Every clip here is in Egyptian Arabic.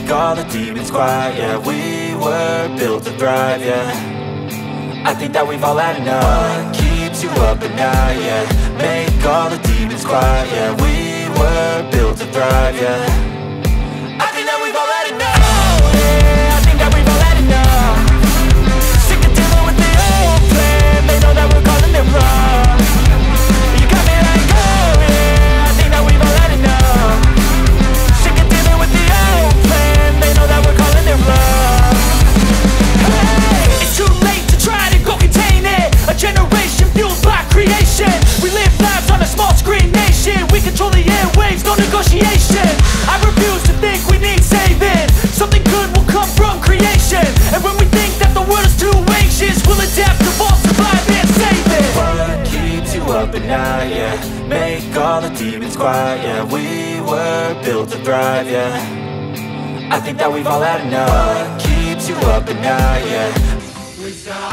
make all the demons quiet. Yeah, we were built to thrive. Yeah, I think that we've all had enough. What keeps you up at night? Yeah, make all the demons quiet. Yeah, we were built to thrive. Yeah, I think that we've all had enough. Yeah, I think that we've all had enough. Sick of dealing with the old plan. They know that we're calling it wrong. You got me like, oh yeah. I think that we've all had enough. Sick of dealing with the old plan. They know that we're calling it wrong. Hey, It's too late to try to go contain it. A generation fueled by creation. We live lives on a small screen nation. We control the airwaves, no negotiation. I refuse to think we need saving. Something good will come from creation. And when we think that the world is too anxious, we'll adapt, evolve, survive, and save it. what keeps you up at night? Yeah, make all the demons quiet. Yeah, we were built to thrive. Yeah, I think that we've all had enough. What keeps you up at night? Yeah.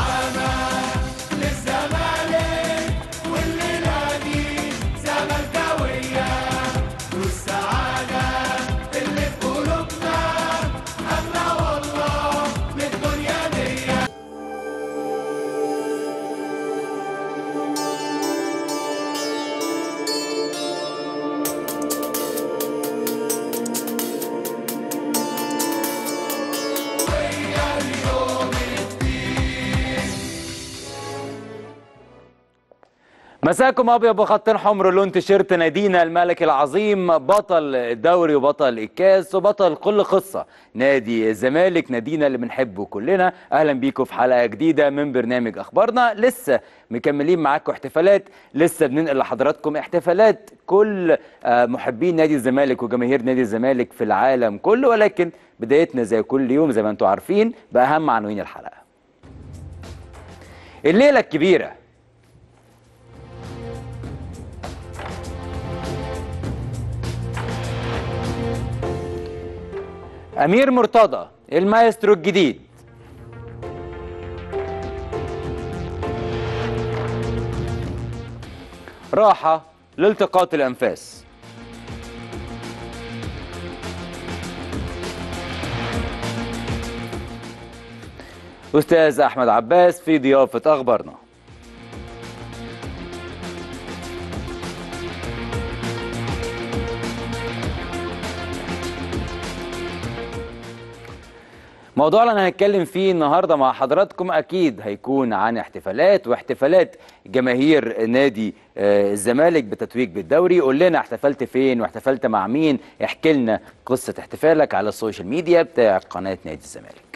مساكم ابيض بخطين حمر لون تيشيرت نادينا الملك العظيم بطل الدوري وبطل الكاس وبطل كل قصه نادي الزمالك نادينا اللي بنحبه كلنا اهلا بيكم في حلقه جديده من برنامج اخبارنا لسه مكملين معاكم احتفالات لسه بننقل لحضراتكم احتفالات كل آه، محبين نادي الزمالك وجماهير نادي الزمالك في العالم كله ولكن بدايتنا زي كل يوم زي ما انتم عارفين باهم عناوين الحلقه الليله الكبيره أمير مرتضى المايسترو الجديد راحة لالتقاط الأنفاس أستاذ أحمد عباس في ضيافة أخبارنا موضوع اللي هنتكلم فيه النهارده مع حضراتكم اكيد هيكون عن احتفالات واحتفالات جماهير نادي آه، الزمالك بتتويج بالدوري قول لنا احتفلت فين واحتفلت مع مين احكي لنا قصه احتفالك على السوشيال ميديا بتاع قناه نادي الزمالك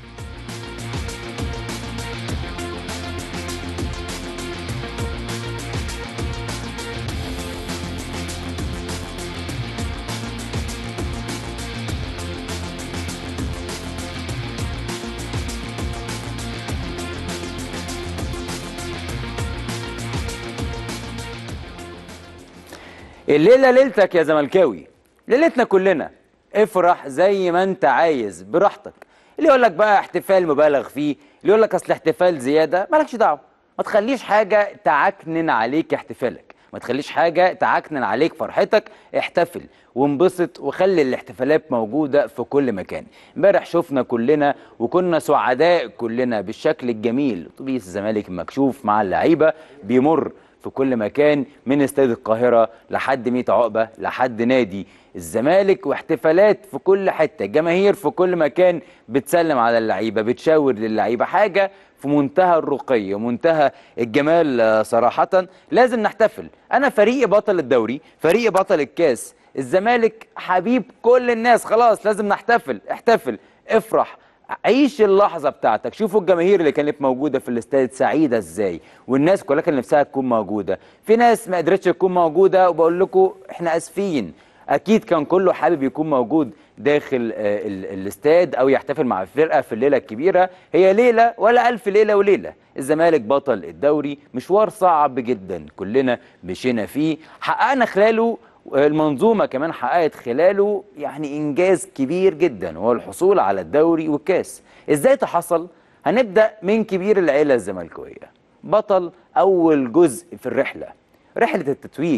الليله ليلتك يا زملكاوي ليلتنا كلنا افرح زي ما انت عايز براحتك اللي يقول لك بقى احتفال مبالغ فيه اللي يقول لك اصل احتفال زياده مالكش دعوه ما تخليش حاجه تعكنن عليك احتفالك ما تخليش حاجه تعكنن عليك فرحتك احتفل وانبسط وخلي الاحتفالات موجوده في كل مكان امبارح شفنا كلنا وكنا سعداء كلنا بالشكل الجميل اتوبيس الزمالك المكشوف مع اللعيبه بيمر في كل مكان من استاد القاهرة لحد ميت عقبة لحد نادي الزمالك واحتفالات في كل حتة جماهير في كل مكان بتسلم على اللعيبة بتشاور للعيبة حاجة في منتهى الرقي ومنتهى الجمال آه، صراحة لازم نحتفل أنا فريق بطل الدوري فريق بطل الكاس الزمالك حبيب كل الناس خلاص لازم نحتفل احتفل افرح عيش اللحظه بتاعتك شوفوا الجماهير اللي كانت موجوده في الاستاد سعيده ازاي والناس كلها كان نفسها تكون موجوده في ناس ما قدرتش تكون موجوده وبقول لكم احنا اسفين اكيد كان كله حابب يكون موجود داخل آه، ال- الاستاد او يحتفل مع الفرقه في الليله الكبيره هي ليله ولا الف ليله وليله الزمالك بطل الدوري مشوار صعب جدا كلنا مشينا فيه حققنا خلاله المنظومة كمان حققت خلاله يعني إنجاز كبير جدا وهو الحصول على الدوري والكاس إزاي تحصل؟ هنبدأ من كبير العيلة الزملكاوية بطل أول جزء في الرحلة رحلة التتويج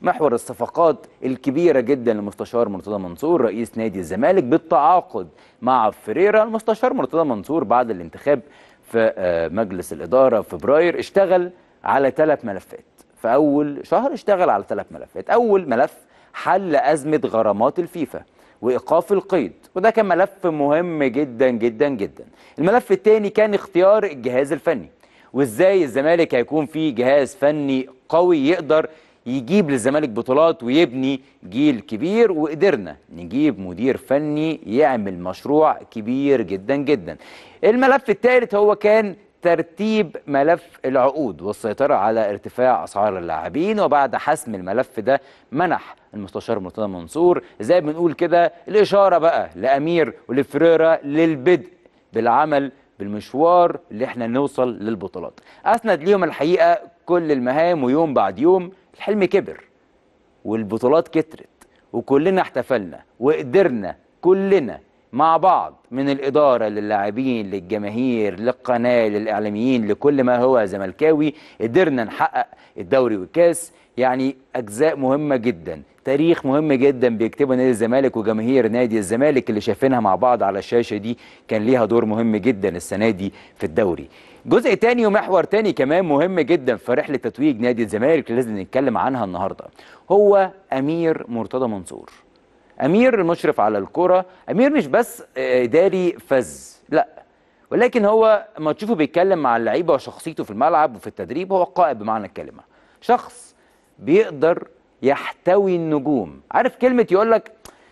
محور الصفقات الكبيرة جدا للمستشار مرتضى منصور رئيس نادي الزمالك بالتعاقد مع فريرا المستشار مرتضى منصور بعد الانتخاب في آه، مجلس الإدارة في فبراير اشتغل على ثلاث ملفات في أول شهر اشتغل على ثلاث ملفات أول ملف حل أزمة غرامات الفيفا وإيقاف القيد وده كان ملف مهم جدا جدا جدا الملف الثاني كان اختيار الجهاز الفني وازاي الزمالك هيكون فيه جهاز فني قوي يقدر يجيب للزمالك بطولات ويبني جيل كبير وقدرنا نجيب مدير فني يعمل مشروع كبير جدا جدا الملف الثالث هو كان ترتيب ملف العقود والسيطرة على ارتفاع أسعار اللاعبين وبعد حسم الملف ده منح المستشار مرتضى منصور زي ما بنقول كده الإشارة بقى لأمير ولفريرا للبدء بالعمل بالمشوار اللي احنا نوصل للبطولات أسند ليهم الحقيقة كل المهام ويوم بعد يوم الحلم كبر والبطولات كترت وكلنا احتفلنا وقدرنا كلنا مع بعض من الإدارة للاعبين للجماهير للقناة للإعلاميين لكل ما هو زملكاوي قدرنا نحقق الدوري والكاس يعني أجزاء مهمة جدا تاريخ مهم جدا بيكتبه نادي الزمالك وجماهير نادي الزمالك اللي شايفينها مع بعض على الشاشة دي كان ليها دور مهم جدا السنة دي في الدوري جزء تاني ومحور تاني كمان مهم جدا في رحلة تتويج نادي الزمالك اللي لازم نتكلم عنها النهاردة هو أمير مرتضى منصور امير المشرف على الكره امير مش بس اداري فز لا ولكن هو ما تشوفه بيتكلم مع اللعيبه وشخصيته في الملعب وفي التدريب هو قائد بمعنى الكلمه شخص بيقدر يحتوي النجوم عارف كلمه يقول لك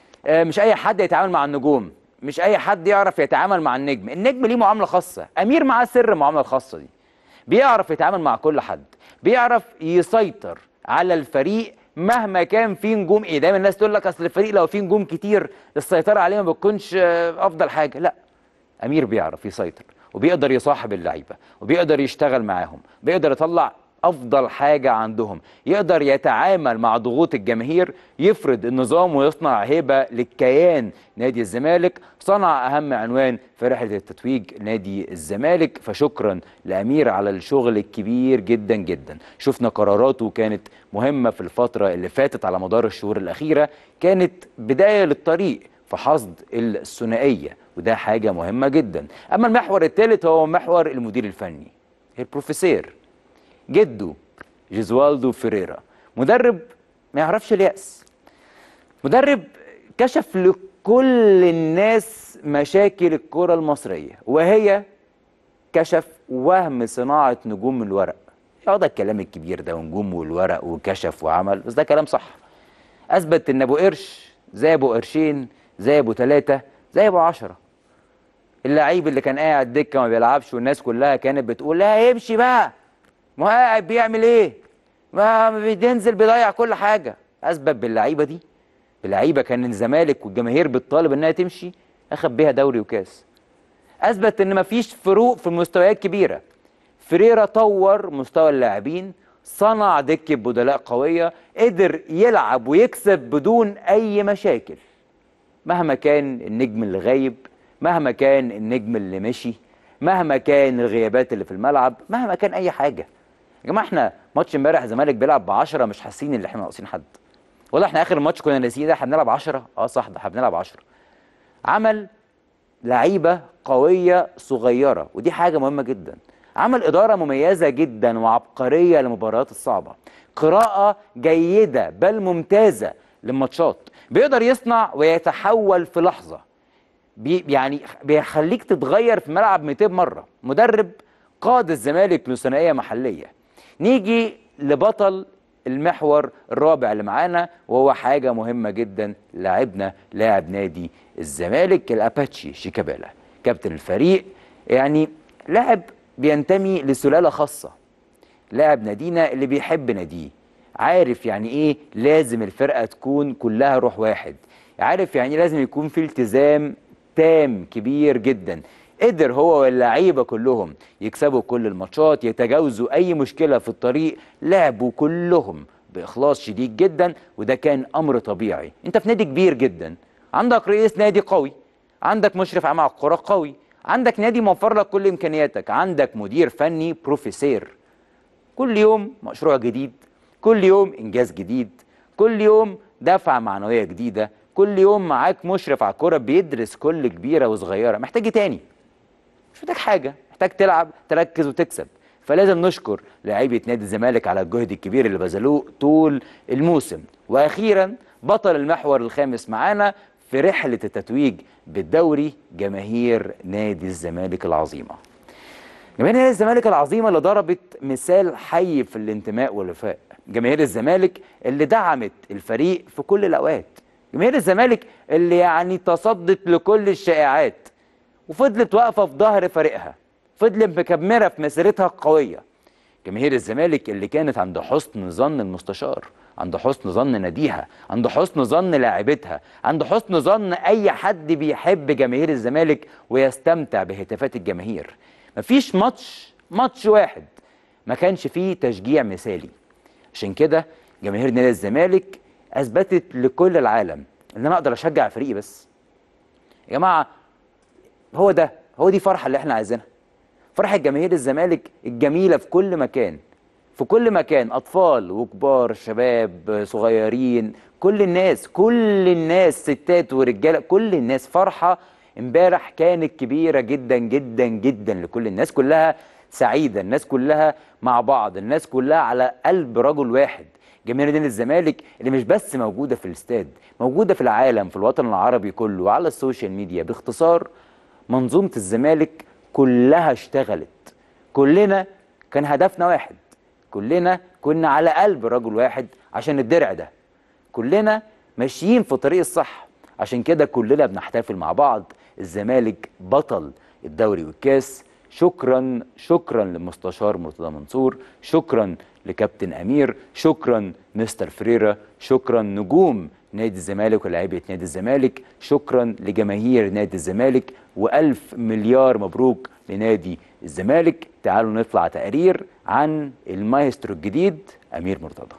مش اي حد يتعامل مع النجوم مش اي حد يعرف يتعامل مع النجم النجم ليه معامله خاصه امير معاه سر المعامله الخاصه دي بيعرف يتعامل مع كل حد بيعرف يسيطر على الفريق مهما كان في نجوم ايه دايما الناس تقول لك اصل الفريق لو فيه نجوم كتير السيطره عليه ما بتكونش افضل حاجه لا امير بيعرف يسيطر وبيقدر يصاحب اللعيبه وبيقدر يشتغل معاهم بيقدر يطلع افضل حاجه عندهم يقدر يتعامل مع ضغوط الجماهير يفرض النظام ويصنع هيبه للكيان نادي الزمالك صنع اهم عنوان في رحله التتويج نادي الزمالك فشكرا لامير على الشغل الكبير جدا جدا شفنا قراراته كانت مهمه في الفتره اللي فاتت على مدار الشهور الاخيره كانت بدايه للطريق في حصد الثنائيه وده حاجه مهمه جدا اما المحور الثالث هو محور المدير الفني البروفيسير جده جيزوالدو فيريرا مدرب ما يعرفش اليأس مدرب كشف لكل الناس مشاكل الكرة المصرية وهي كشف وهم صناعة نجوم من الورق يقعد الكلام الكبير ده ونجوم والورق وكشف وعمل بس ده كلام صح أثبت إن أبو قرش زي أبو قرشين زي أبو ثلاثة زي أبو عشرة اللعيب اللي كان قاعد دكة ما بيلعبش والناس كلها كانت بتقول لا يمشي بقى ما هو قاعد بيعمل ايه؟ ما بينزل بيضيع كل حاجه اثبت باللعيبه دي اللعيبه كان الزمالك والجماهير بتطالب انها تمشي اخد بيها دوري وكاس اثبت ان مفيش فروق في مستويات كبيره فريرا طور مستوى اللاعبين صنع دكه بدلاء قويه قدر يلعب ويكسب بدون اي مشاكل مهما كان النجم اللي غايب مهما كان النجم اللي مشي مهما كان الغيابات اللي في الملعب مهما كان اي حاجه يا جماعه احنا ماتش امبارح الزمالك بيلعب ب 10 مش حاسين ان احنا ناقصين حد والله احنا اخر ماتش كنا ناسيين ده احنا بنلعب 10 اه صح ده احنا بنلعب 10 عمل لعيبه قويه صغيره ودي حاجه مهمه جدا عمل اداره مميزه جدا وعبقريه للمباريات الصعبه قراءه جيده بل ممتازه للماتشات بيقدر يصنع ويتحول في لحظه بي يعني بيخليك تتغير في ملعب 200 مره مدرب قاد الزمالك لثنائيه محليه نيجي لبطل المحور الرابع اللي معانا وهو حاجه مهمه جدا لاعبنا لاعب نادي الزمالك الاباتشي شيكابالا كابتن الفريق يعني لاعب بينتمي لسلاله خاصه لاعب نادينا اللي بيحب ناديه عارف يعني ايه لازم الفرقه تكون كلها روح واحد عارف يعني لازم يكون في التزام تام كبير جدا قدر هو واللعيبه كلهم يكسبوا كل الماتشات يتجاوزوا اي مشكله في الطريق لعبوا كلهم باخلاص شديد جدا وده كان امر طبيعي انت في نادي كبير جدا عندك رئيس نادي قوي عندك مشرف عام على الكوره قوي عندك نادي موفر لك كل امكانياتك عندك مدير فني بروفيسير كل يوم مشروع جديد كل يوم انجاز جديد كل يوم دفعه معنويه جديده كل يوم معاك مشرف على الكوره بيدرس كل كبيره وصغيره محتاج ايه تاني مش محتاج حاجه محتاج تلعب تركز وتكسب فلازم نشكر لاعيبه نادي الزمالك على الجهد الكبير اللي بذلوه طول الموسم واخيرا بطل المحور الخامس معانا في رحله التتويج بالدوري جماهير نادي الزمالك العظيمه جماهير نادي الزمالك العظيمه اللي ضربت مثال حي في الانتماء والوفاء جماهير الزمالك اللي دعمت الفريق في كل الاوقات جماهير الزمالك اللي يعني تصدت لكل الشائعات وفضلت واقفه في ظهر فريقها فضلت مكمره في مسيرتها القويه جماهير الزمالك اللي كانت عند حسن ظن المستشار عند حسن ظن ناديها عند حسن ظن لاعبتها عند حسن ظن اي حد بيحب جماهير الزمالك ويستمتع بهتافات الجماهير مفيش ماتش ماتش واحد ما كانش فيه تشجيع مثالي عشان كده جماهير نادي الزمالك اثبتت لكل العالم ان انا اقدر اشجع فريقي بس يا جماعه هو ده هو دي فرحه اللي احنا عايزينها فرحه جماهير الزمالك الجميله في كل مكان في كل مكان اطفال وكبار شباب صغيرين كل الناس كل الناس ستات ورجاله كل الناس فرحه امبارح كانت كبيره جدا جدا جدا لكل الناس كلها سعيده الناس كلها مع بعض الناس كلها على قلب رجل واحد جماهير نادي الزمالك اللي مش بس موجوده في الاستاد موجوده في العالم في الوطن العربي كله وعلى السوشيال ميديا باختصار منظومه الزمالك كلها اشتغلت كلنا كان هدفنا واحد كلنا كنا على قلب رجل واحد عشان الدرع ده كلنا ماشيين في طريق الصح عشان كده كلنا بنحتفل مع بعض الزمالك بطل الدوري والكاس شكرا شكرا للمستشار مرتضى منصور شكرا لكابتن امير شكرا مستر فريرا شكرا نجوم نادي الزمالك ولاعيبه نادي الزمالك شكرا لجماهير نادي الزمالك والف مليار مبروك لنادي الزمالك تعالوا نطلع تقرير عن المايسترو الجديد امير مرتضى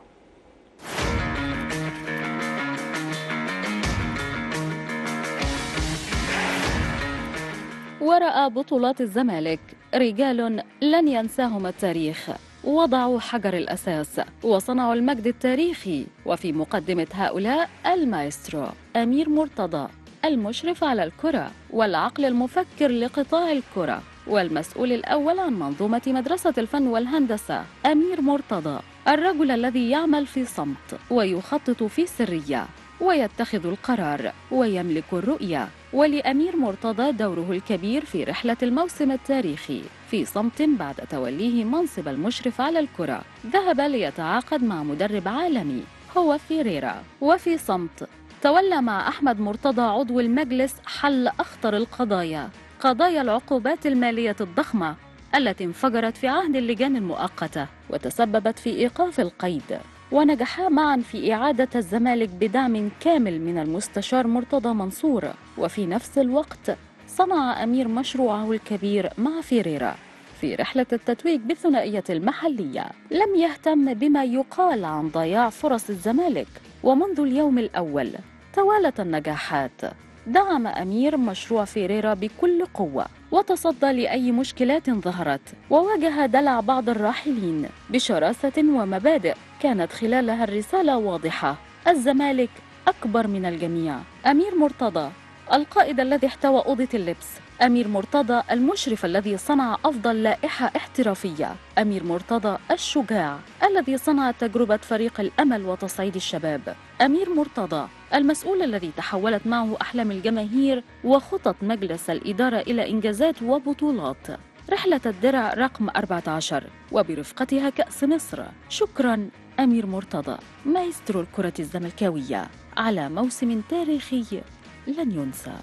وراء بطولات الزمالك رجال لن ينساهم التاريخ وضعوا حجر الأساس وصنعوا المجد التاريخي وفي مقدمة هؤلاء المايسترو أمير مرتضى المشرف على الكرة والعقل المفكر لقطاع الكرة والمسؤول الأول عن منظومة مدرسة الفن والهندسة أمير مرتضى الرجل الذي يعمل في صمت ويخطط في سرية ويتخذ القرار ويملك الرؤية ولأمير مرتضى دوره الكبير في رحلة الموسم التاريخي في صمت بعد توليه منصب المشرف على الكرة ذهب ليتعاقد مع مدرب عالمي هو فيريرا وفي صمت تولى مع أحمد مرتضى عضو المجلس حل أخطر القضايا قضايا العقوبات المالية الضخمة التي انفجرت في عهد اللجان المؤقتة وتسببت في إيقاف القيد ونجحا معا في إعادة الزمالك بدعم كامل من المستشار مرتضى منصور وفي نفس الوقت صنع أمير مشروعه الكبير مع فيريرا في رحلة التتويج بالثنائية المحلية لم يهتم بما يقال عن ضياع فرص الزمالك ومنذ اليوم الأول توالت النجاحات دعم أمير مشروع فيريرا بكل قوة وتصدى لأي مشكلات ظهرت وواجه دلع بعض الراحلين بشراسة ومبادئ كانت خلالها الرسالة واضحة الزمالك أكبر من الجميع أمير مرتضى القائد الذي احتوى أوضة اللبس أمير مرتضى المشرف الذي صنع أفضل لائحة احترافية أمير مرتضى الشجاع الذي صنع تجربة فريق الأمل وتصعيد الشباب أمير مرتضى المسؤول الذي تحولت معه أحلام الجماهير وخطط مجلس الإدارة إلى إنجازات وبطولات رحلة الدرع رقم 14 وبرفقتها كأس مصر شكرا أمير مرتضى مايسترو الكرة الزملكاوية على موسم تاريخي لن ينسى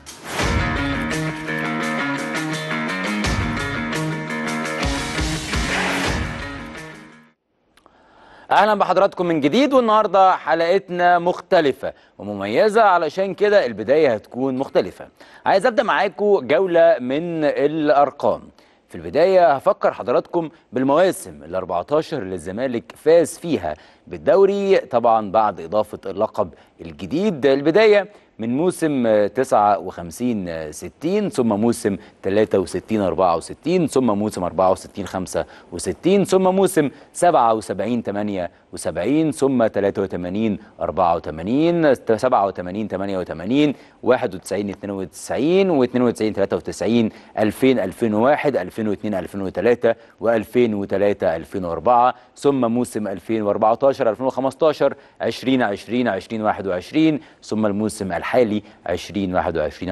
اهلا بحضراتكم من جديد والنهارده حلقتنا مختلفه ومميزه علشان كده البدايه هتكون مختلفه عايز ابدا معاكم جوله من الارقام في البدايه هفكر حضراتكم بالمواسم ال 14 اللي الزمالك فاز فيها بالدوري طبعا بعد اضافه اللقب الجديد البدايه من موسم آه، 59 آه، 60 ثم موسم 63 64 ثم موسم 64 65 ثم موسم 77 78 ثم 83 84 87 88 91 92 و92 93 2000 2001 2002 2003 و2003 2004 ثم موسم 2014 2015 2020 2021 ثم الموسم الحالي 2021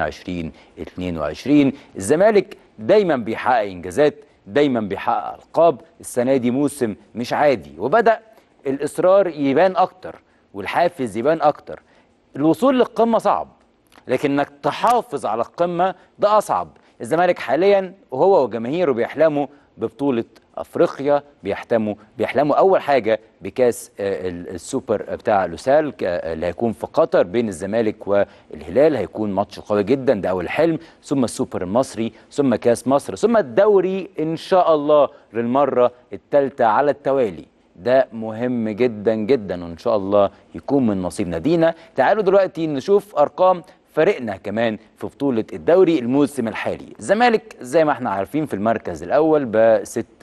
2022 الزمالك دايما بيحقق انجازات دايما بيحقق القاب السنه دي موسم مش عادي وبدا الاصرار يبان اكتر والحافز يبان اكتر الوصول للقمه صعب لكن انك تحافظ على القمه ده اصعب الزمالك حاليا وهو وجماهيره بيحلموا ببطوله افريقيا بيحتموا بيحلموا اول حاجه بكاس آه، ال- السوبر بتاع لوسال ك- آه، اللي هيكون في قطر بين الزمالك والهلال هيكون ماتش قوي جدا ده اول حلم ثم السوبر المصري ثم كاس مصر ثم الدوري ان شاء الله للمره الثالثه على التوالي ده مهم جدا جدا وان شاء الله يكون من نصيب نادينا تعالوا دلوقتي نشوف ارقام فريقنا كمان في بطولة الدوري الموسم الحالي الزمالك زي ما احنا عارفين في المركز الأول ب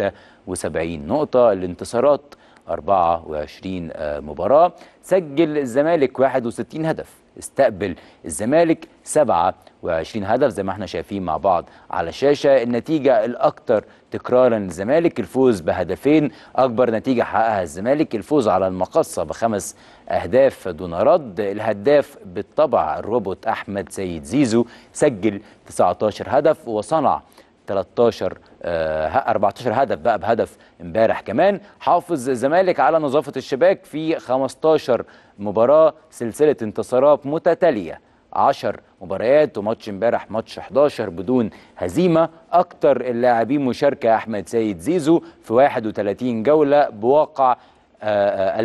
76 نقطة الانتصارات 24 آه، مباراة سجل الزمالك 61 هدف استقبل الزمالك 27 هدف زي ما احنا شايفين مع بعض على الشاشة النتيجة الأكثر تكرارا للزمالك الفوز بهدفين أكبر نتيجة حققها الزمالك الفوز على المقصة بخمس أهداف دون رد الهداف بالطبع الروبوت أحمد سيد زيزو سجل 19 هدف وصنع 13 آه 14 هدف بقى بهدف امبارح كمان حافظ الزمالك على نظافة الشباك في 15 مباراة سلسلة انتصارات متتالية 10 مباريات وماتش امبارح ماتش 11 بدون هزيمة أكتر اللاعبين مشاركة أحمد سيد زيزو في 31 جولة بواقع آه، آه،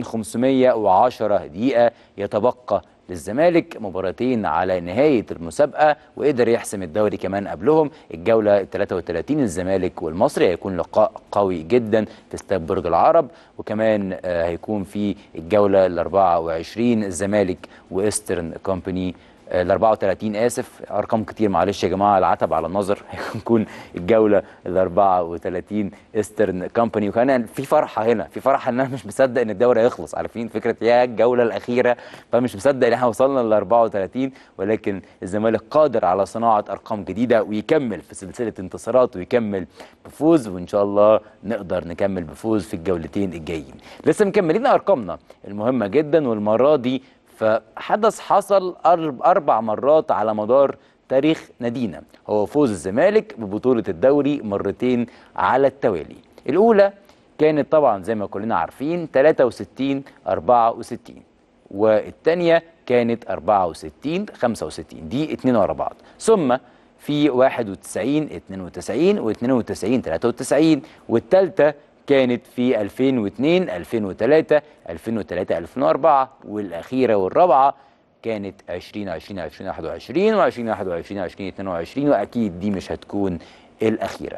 2510 دقيقة يتبقى للزمالك مباراتين على نهاية المسابقة وقدر يحسم الدوري كمان قبلهم الجولة 33 الزمالك والمصري هيكون لقاء قوي جدا في استاد برج العرب وكمان آه، هيكون في الجولة ال 24 الزمالك وإسترن كومباني ال 34 اسف ارقام كتير معلش يا جماعه العتب على النظر هيكون الجوله ال 34 ايسترن كومباني وكان في فرحه هنا في فرحه ان انا مش مصدق ان الدوري هيخلص عارفين فكره يا الجوله الاخيره فمش مصدق ان احنا وصلنا لل 34 ولكن الزمالك قادر على صناعه ارقام جديده ويكمل في سلسله انتصارات ويكمل بفوز وان شاء الله نقدر نكمل بفوز في الجولتين الجايين لسه مكملين ارقامنا المهمه جدا والمره دي فحدث حصل أرب- أربع مرات على مدار تاريخ نادينا هو فوز الزمالك ببطولة الدوري مرتين على التوالي الأولى كانت طبعا زي ما كلنا عارفين 63 64 والثانية كانت 64 65 دي اتنين ورا بعض ثم في 91 92 و92 93 والثالثة كانت في 2002 2003 2003 2004 والاخيره والرابعه كانت 2020 2021 و 2021 2022 واكيد دي مش هتكون الاخيره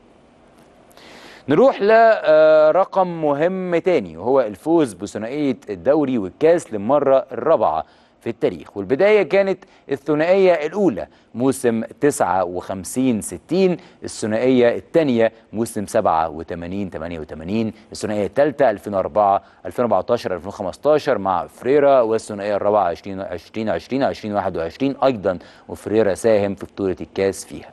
نروح لرقم مهم تاني وهو الفوز بثنائيه الدوري والكاس للمره الرابعه في التاريخ والبدايه كانت الثنائيه الاولى موسم 59 60 الثنائيه الثانيه موسم 87 88 الثنائيه الثالثه 2004 2014 2015 مع فريرا والثنائيه الرابعه 2020 20 2021 ايضا وفريرا ساهم في بطوله الكاس فيها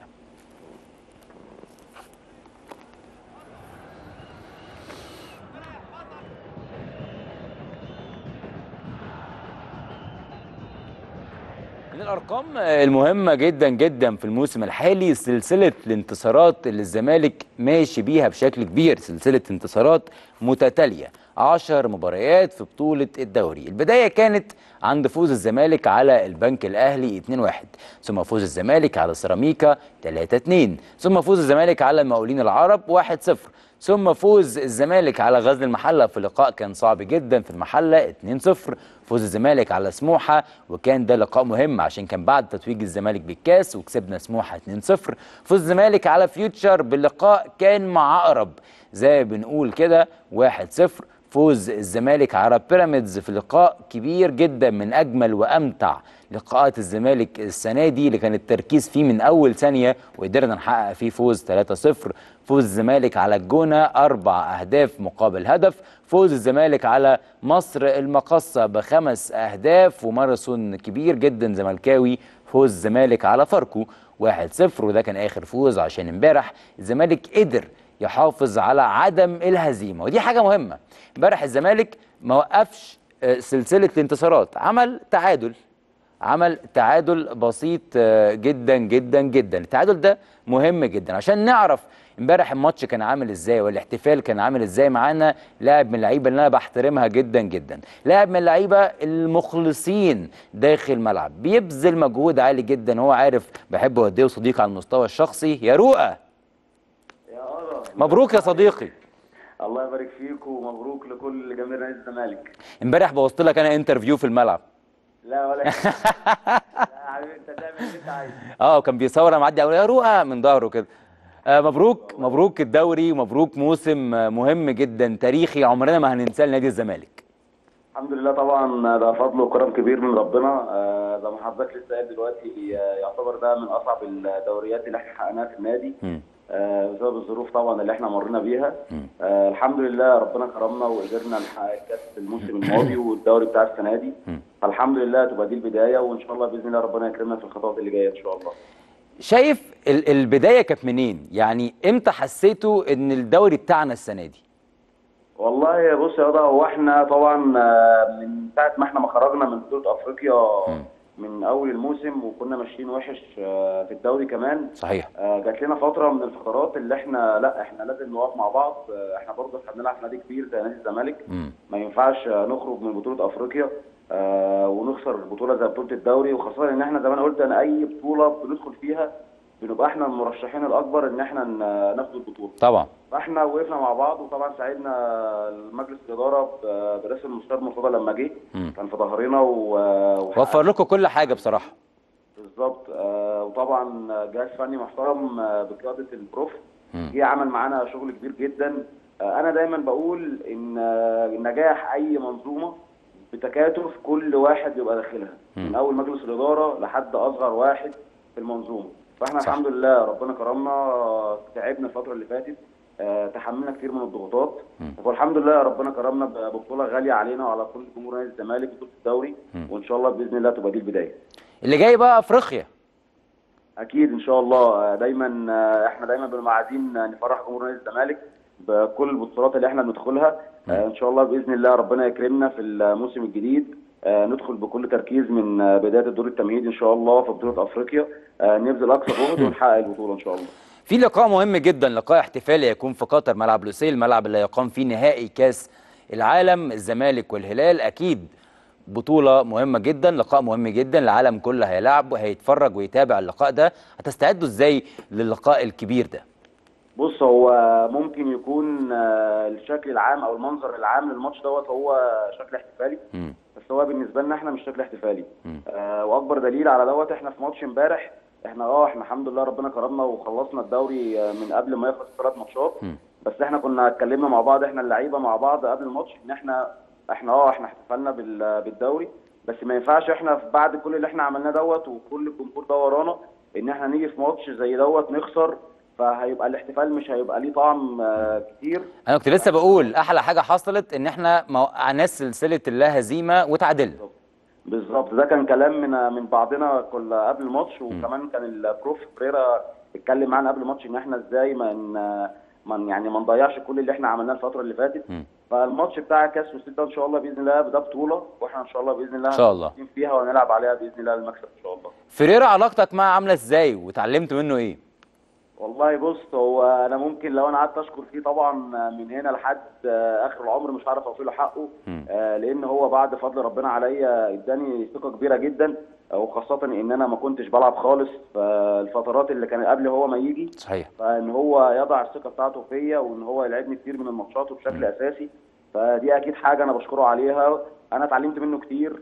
من الارقام المهمه جدا جدا في الموسم الحالي سلسله الانتصارات اللي الزمالك ماشي بيها بشكل كبير سلسله انتصارات متتاليه 10 مباريات في بطوله الدوري البدايه كانت عند فوز الزمالك على البنك الاهلي 2-1 ثم فوز الزمالك على سيراميكا 3-2 ثم فوز الزمالك على المقاولين العرب 1-0 ثم فوز الزمالك على غزل المحله في لقاء كان صعب جدا في المحله 2-0 فوز الزمالك على سموحه وكان ده لقاء مهم عشان كان بعد تتويج الزمالك بالكاس وكسبنا سموحه 2-0 فوز الزمالك على فيوتشر باللقاء كان مع اقرب زي ما بنقول كده 1-0 فوز الزمالك على بيراميدز في لقاء كبير جدا من اجمل وامتع لقاءات الزمالك السنه دي اللي كان التركيز فيه من اول ثانيه وقدرنا نحقق فيه فوز 3-0 فوز الزمالك على الجونه اربع اهداف مقابل هدف فوز الزمالك على مصر المقصه بخمس اهداف وماراثون كبير جدا زملكاوي فوز الزمالك على فاركو 1-0 وده كان اخر فوز عشان امبارح الزمالك قدر يحافظ على عدم الهزيمه ودي حاجه مهمه امبارح الزمالك ما وقفش آه، سلسله الانتصارات عمل تعادل عمل تعادل بسيط آه، جدا جدا جدا التعادل ده مهم جدا عشان نعرف امبارح الماتش كان عامل ازاي والاحتفال كان عامل ازاي معانا لاعب من اللعيبه اللي انا بحترمها جدا جدا لاعب من اللعيبه المخلصين داخل الملعب بيبذل مجهود عالي جدا هو عارف بحبه قد ايه وصديق على المستوى الشخصي يا رؤى يا أرى مبروك يا صديقي الله يبارك فيك ومبروك لكل جماهير نادي الزمالك امبارح بوظت لك انا انترفيو في الملعب لا ولا لا يا حبيبي انت تعمل اللي انت عايزه اه وكان بيصور انا معدي اقول يا رؤى من ظهره كده آه مبروك مبروك الدوري ومبروك موسم آه، مهم جدا تاريخي عمرنا ما هننساه لنادي الزمالك الحمد لله طبعا ده فضل وكرم كبير من ربنا آه، زي ما حضرتك لسه قايل دلوقتي آه، يعتبر ده من اصعب الدوريات اللي احنا حققناها في النادي مم. آه، بسبب الظروف طبعا اللي احنا مرينا بيها آه، الحمد لله ربنا كرمنا وقدرنا نحقق الكاس الموسم الماضي والدوري بتاع السنه دي فالحمد لله تبقى دي البدايه وان شاء الله باذن الله ربنا يكرمنا في الخطوات اللي جايه ان شاء الله شايف ال- البدايه كانت منين يعني امتى حسيتوا ان الدوري بتاعنا السنه دي والله بص يا رضا هو احنا طبعا آه، من ساعه ما احنا ما خرجنا من بطوله افريقيا من اول الموسم وكنا ماشيين وحش آه، في الدوري كمان صحيح آه، جات لنا فتره من الفترات اللي احنا لا احنا لازم نقف مع بعض آه، احنا برضه احنا بنلعب في نادي كبير زي نادي الزمالك مم. ما ينفعش آه، نخرج من بطوله افريقيا آه، ونخسر بطوله زي بطوله الدوري وخاصه ان احنا زي ما انا قلت انا اي بطوله بندخل فيها بنبقى احنا المرشحين الاكبر ان احنا ن- ناخد البطوله طبعا فاحنا وقفنا مع بعض وطبعا ساعدنا مجلس الاداره ب- برئاسه المستشار مرتضى لما جه مم. كان في ظهرنا و- وحقق وفر لكم كل حاجه بصراحه بالظبط آه، وطبعا جهاز فني محترم آه، بقياده البروف مم. جه عمل معانا شغل كبير جدا آه، انا دايما بقول ان آه، نجاح اي منظومه بتكاتف كل واحد يبقى داخلها من اول مجلس الاداره لحد اصغر واحد في المنظومه فاحنا صح. الحمد لله ربنا كرمنا آه، تعبنا الفتره اللي فاتت آه، تحملنا كتير من الضغوطات والحمد لله ربنا كرمنا ب- ببطوله غاليه علينا وعلى كل جمهور نادي الزمالك بطوله الدوري وان شاء الله باذن الله تبقى دي البدايه اللي جاي بقى افريقيا اكيد ان شاء الله آه، دايما آه، احنا دايما بنبقى عايزين آه، نفرح جمهور نادي الزمالك بكل البطولات اللي احنا بندخلها آه، ان شاء الله باذن الله ربنا يكرمنا في الموسم الجديد آه، ندخل بكل تركيز من آه، بدايه الدور التمهيدي ان شاء الله في بطوله افريقيا آه، نبذل اقصى جهد ونحقق البطوله ان شاء الله في لقاء مهم جدا لقاء احتفالي يكون في قطر ملعب لوسيل الملعب اللي يقام فيه نهائي كاس العالم الزمالك والهلال اكيد بطولة مهمة جدا لقاء مهم جدا العالم كله هيلعب وهيتفرج ويتابع اللقاء ده هتستعدوا ازاي للقاء الكبير ده بص هو ممكن يكون آه، الشكل العام او المنظر العام للماتش دوت هو شكل احتفالي مم. بس هو بالنسبه لنا احنا مش شكل احتفالي مم. آه واكبر دليل على دوت احنا في ماتش امبارح احنا اه احنا الحمد لله ربنا كرمنا وخلصنا الدوري آه، من قبل ما يخلص ثلاث ماتشات مم. بس احنا كنا اتكلمنا مع بعض احنا اللعيبه مع بعض قبل الماتش ان احنا احنا اه احنا احتفلنا بال- بالدوري بس ما ينفعش احنا في بعد كل اللي احنا عملناه دوت وكل الجمهور ده ورانا ان احنا نيجي في ماتش زي دوت نخسر فهيبقى الاحتفال مش هيبقى ليه طعم آه، كتير انا كنت لسه بقول احلى حاجة حصلت ان احنا ما وقعناش سلسلة اللا هزيمة وتعادلنا بالظبط ده كان كلام من من بعضنا كل قبل الماتش وكمان كان البروف بريرا اتكلم معانا قبل الماتش ان احنا ازاي ما ن- ما ن- يعني ما نضيعش كل اللي احنا عملناه الفتره اللي فاتت مم. فالماتش بتاع كاس وستة ده ان شاء الله باذن الله ده بطوله واحنا ان شاء الله باذن الله إن شاء الله. هنكون فيها وهنلعب عليها باذن الله المكسب ان شاء الله فريرا علاقتك معاه عاملة ازاي وتعلمت منه ايه والله بص هو انا ممكن لو انا قعدت اشكر فيه طبعا من هنا لحد آه، اخر العمر مش هعرف اوفي له حقه مم. آه، لان هو بعد فضل ربنا عليا اداني ثقه كبيره جدا آه، وخاصه ان انا ما كنتش بلعب خالص فالفترات اللي كانت قبل هو ما يجي صحيح فان هو يضع الثقه بتاعته فيا وان هو يلعبني كتير من الماتشات وبشكل اساسي فدي اكيد حاجه انا بشكره عليها انا اتعلمت منه كتير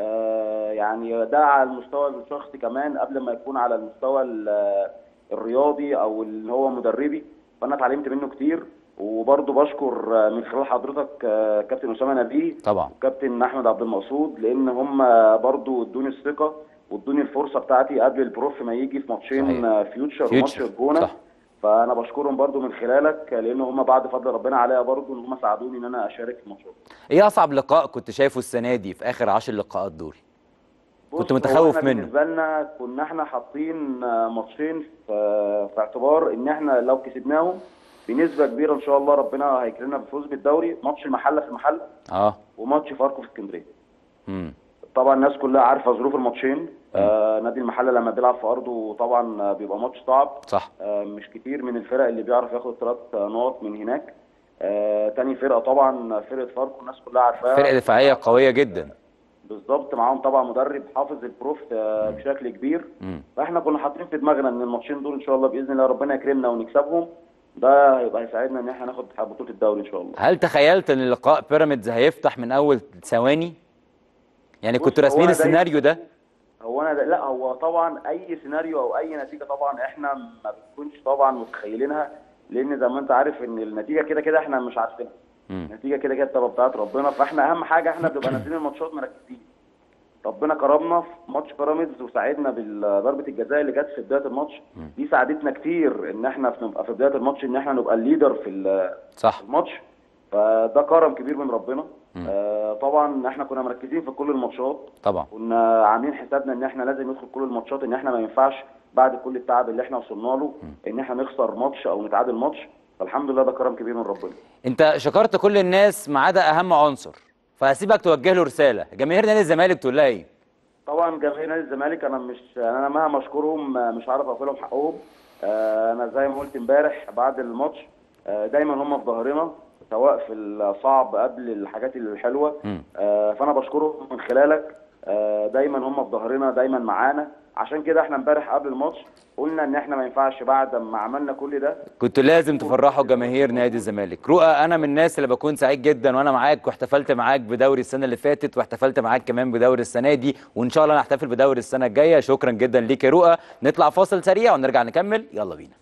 آه، يعني ده على المستوى الشخصي كمان قبل ما يكون على المستوى ال- الرياضي او اللي هو مدربي فانا اتعلمت منه كتير وبرضه بشكر آه، من خلال حضرتك آه، كابتن اسامه نبيه طبعا وكابتن احمد عبد المقصود لان هم برضه ادوني الثقه وادوني الفرصه بتاعتي قبل البروف ما يجي في ماتشين صحيح. آه، فيوتشر وماتش فيوتشر، الجونه صح. فانا بشكرهم برضه من خلالك آه، لان هم بعد فضل ربنا عليا برضه ان هم ساعدوني ان انا اشارك في الماتشات ايه اصعب لقاء كنت شايفه السنه دي في اخر 10 لقاءات دول بص، كنت هو متخوف إحنا منه. بالنسبه لنا كنا احنا حاطين آه، ماتشين في في اعتبار ان احنا لو كسبناهم بنسبه كبيره ان شاء الله ربنا هيكرمنا بالفوز بالدوري ماتش المحله في المحله اه وماتش فاركو في اسكندريه امم طبعا الناس كلها عارفه ظروف الماتشين آه نادي المحله لما بيلعب في ارضه طبعا آه، بيبقى ماتش صعب صح آه مش كتير من الفرق اللي بيعرف ياخد ثلاث نقط من هناك آه تاني فرقه طبعا فرقه فاركو الناس كلها عارفاها فرقه دفاعيه قويه جدا بالظبط معاهم طبعا مدرب حافظ البروف آه، بشكل كبير مم. فاحنا كنا حاطين في دماغنا ان الماتشين دول ان شاء الله باذن الله ربنا يكرمنا ونكسبهم ده هيبقى هيساعدنا ان احنا ناخد بطوله الدوري ان شاء الله هل تخيلت ان لقاء بيراميدز هيفتح من اول ثواني يعني بص، كنتوا هو راسمين أنا دايماً- السيناريو ده هو انا ده لا هو طبعا اي سيناريو او اي نتيجه طبعا احنا ما بنكونش طبعا متخيلينها لان زي ما انت عارف ان النتيجه كده كده احنا مش عارفينها مم. النتيجه كده كده بتبقى بتاعت ربنا فاحنا اهم حاجه احنا بنبقى نازلين الماتشات مركزين ربنا كرمنا في ماتش بيراميدز وساعدنا بضربه الجزاء اللي جت في بدايه الماتش دي ساعدتنا كتير ان احنا نبقى في بدايه الماتش ان احنا نبقى الليدر في ال- صح الماتش فده كرم كبير من ربنا آه طبعا احنا كنا مركزين في كل الماتشات طبعا كنا عاملين حسابنا ان احنا لازم ندخل كل الماتشات ان احنا ما ينفعش بعد كل التعب اللي احنا وصلنا له ان احنا نخسر ماتش او نتعادل ماتش فالحمد لله ده كرم كبير من ربنا انت شكرت كل الناس ما عدا اهم عنصر فهسيبك توجه له رساله جماهير نادي الزمالك تقول لها ايه طبعا جماهير نادي الزمالك انا مش انا مهما اشكرهم آه، مش عارف اوفي لهم حقهم آه، انا زي ما قلت امبارح بعد الماتش آه، دايما هم في ظهرنا سواء في الصعب قبل الحاجات الحلوه مم. آه، فانا بشكرهم من خلالك آه، دايما هم في ظهرنا دايما معانا عشان كده احنا امبارح قبل الماتش قلنا ان احنا ما ينفعش بعد ما عملنا كل ده كنتوا لازم تفرحوا جماهير نادي الزمالك رؤى انا من الناس اللي بكون سعيد جدا وانا معاك واحتفلت معاك بدوري السنه اللي فاتت واحتفلت معاك كمان بدوري السنه دي وان شاء الله نحتفل بدوري السنه الجايه شكرا جدا ليك يا رؤى نطلع فاصل سريع ونرجع نكمل يلا بينا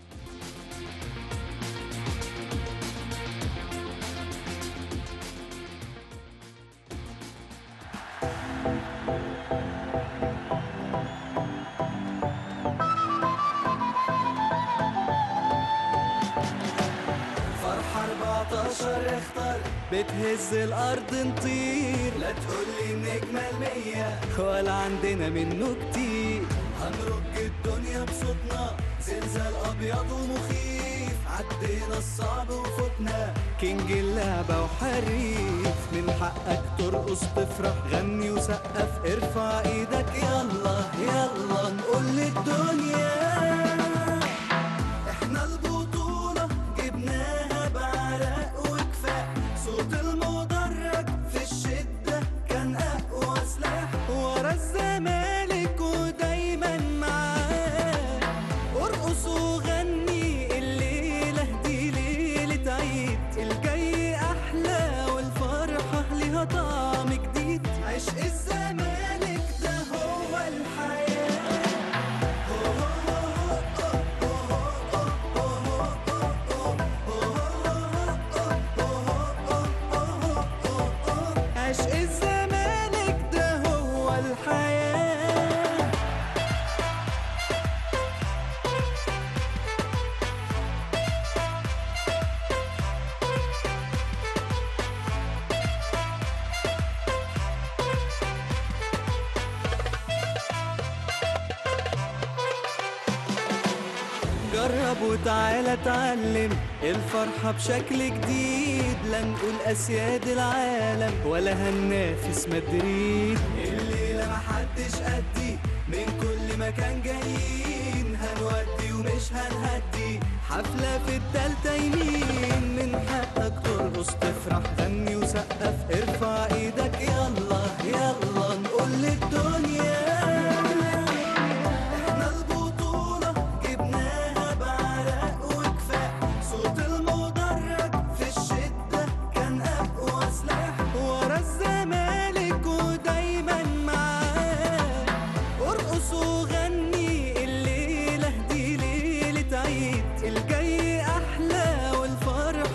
فرحة 14 اختار بتهز الأرض نطير لا تقولي النجمة المية ولا عندنا منه كتير هنرج الدنيا بصوتنا زلزال أبيض ومخيف عدينا الصعب وفوتنا كينج اللعبة وحريف من حقك ترقص تفرح غني وسقف ارفع ايدك يلا يلا نقول للدنيا احنا البطولة جبناها بعرق وكفاح صوت المدرج في الشدة كان أقوى سلاح ورا الزمالك ودايما معاه ارقص وغني الليلة دي ليلة عيد الجاي أحلى والفرحة ليها طعم جديد عشق الزمالك ده هو الحياة عشق الزمالك ده هو الحياة جرب وتعالى اتعلم الفرحة بشكل جديد لا نقول أسياد العالم ولا هننافس مدريد الليلة محدش قدي من كل مكان جايين هنودي ومش هنهدي حفلة في التالتة يمين من حقك ترقص تفرح غني وسقف ارفع ايدك يلا يلا نقول للدنيا احنا البطولة جبناها بعرق وكفاح صوت المدرج في الشدة كان أقوى سلاح ورا الزمالك ودايما معاه ارقص وغني الليلة دي ليلة عيد الجاي أحلى والفرحة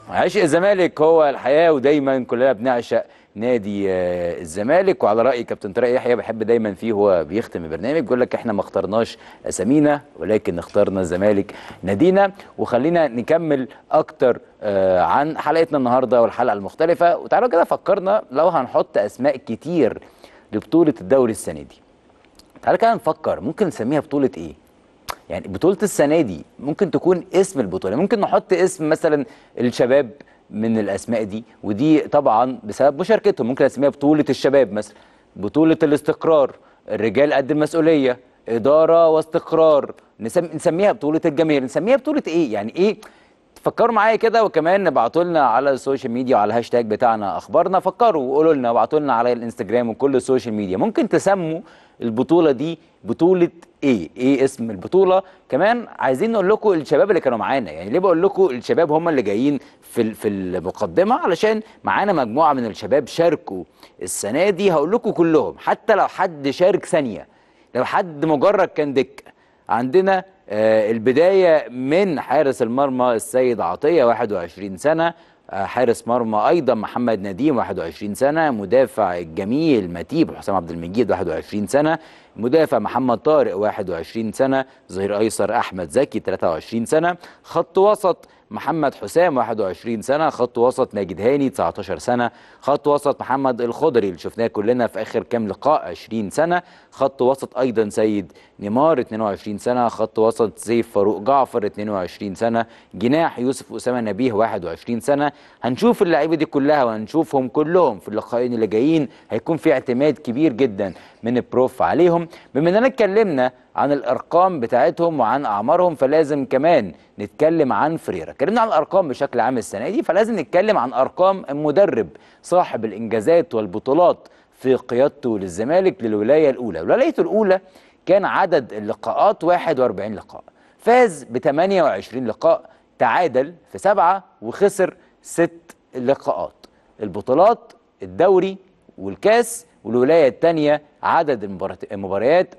عشق الزمالك هو الحياه ودايما كلنا بنعشق نادي آه، الزمالك وعلى راي كابتن طارق يحيى بحب دايما فيه هو بيختم البرنامج بيقول لك احنا ما اخترناش اسامينا ولكن اخترنا الزمالك نادينا وخلينا نكمل اكتر آه، عن حلقتنا النهارده والحلقه المختلفه وتعالوا كده فكرنا لو هنحط اسماء كتير لبطوله الدوري السنه دي تعالوا كده نفكر ممكن نسميها بطوله ايه يعني بطولة السنة دي ممكن تكون اسم البطولة ممكن نحط اسم مثلا الشباب من الأسماء دي ودي طبعا بسبب مشاركتهم ممكن أسميها بطولة الشباب مثلا بطولة الاستقرار الرجال قد المسؤولية إدارة واستقرار نسم... نسميها بطولة الجماهير نسميها بطولة إيه يعني إيه فكروا معايا كده وكمان ابعتوا لنا على السوشيال ميديا وعلى الهاشتاج بتاعنا اخبارنا فكروا وقولوا لنا وابعتوا لنا على الانستجرام وكل السوشيال ميديا ممكن تسموا البطوله دي بطوله ايه ايه اسم البطوله كمان عايزين نقول لكم الشباب اللي كانوا معانا يعني ليه بقول لكم الشباب هم اللي جايين في ال- في المقدمه علشان معانا مجموعه من الشباب شاركوا السنه دي هقول لكم كلهم حتى لو حد شارك ثانيه لو حد مجرد كان دكه عندنا آه، البداية من حارس المرمى السيد عطية 21 سنة آه، حارس مرمى أيضا محمد نديم 21 سنة مدافع الجميل متيب حسام عبد المجيد 21 سنة مدافع محمد طارق 21 سنة ظهير أيسر أحمد زكي 23 سنة خط وسط محمد حسام 21 سنة خط وسط ماجد هاني 19 سنة خط وسط محمد الخضري اللي شفناه كلنا في آخر كام لقاء 20 سنة خط وسط أيضا سيد نيمار 22 سنة خط وسط سيف فاروق جعفر 22 سنة جناح يوسف أسامة نبيه 21 سنة هنشوف اللعيبة دي كلها وهنشوفهم كلهم في اللقاءين اللي جايين هيكون في اعتماد كبير جدا من البروف عليهم بما اننا اتكلمنا عن الارقام بتاعتهم وعن اعمارهم فلازم كمان نتكلم عن فريرة اتكلمنا عن الارقام بشكل عام السنه دي فلازم نتكلم عن ارقام المدرب صاحب الانجازات والبطولات في قيادته للزمالك للولايه الاولى الولايه الاولى كان عدد اللقاءات 41 لقاء فاز ب 28 لقاء تعادل في سبعة وخسر ست لقاءات البطولات الدوري والكاس والولاية الثانية عدد المبارات- المباريات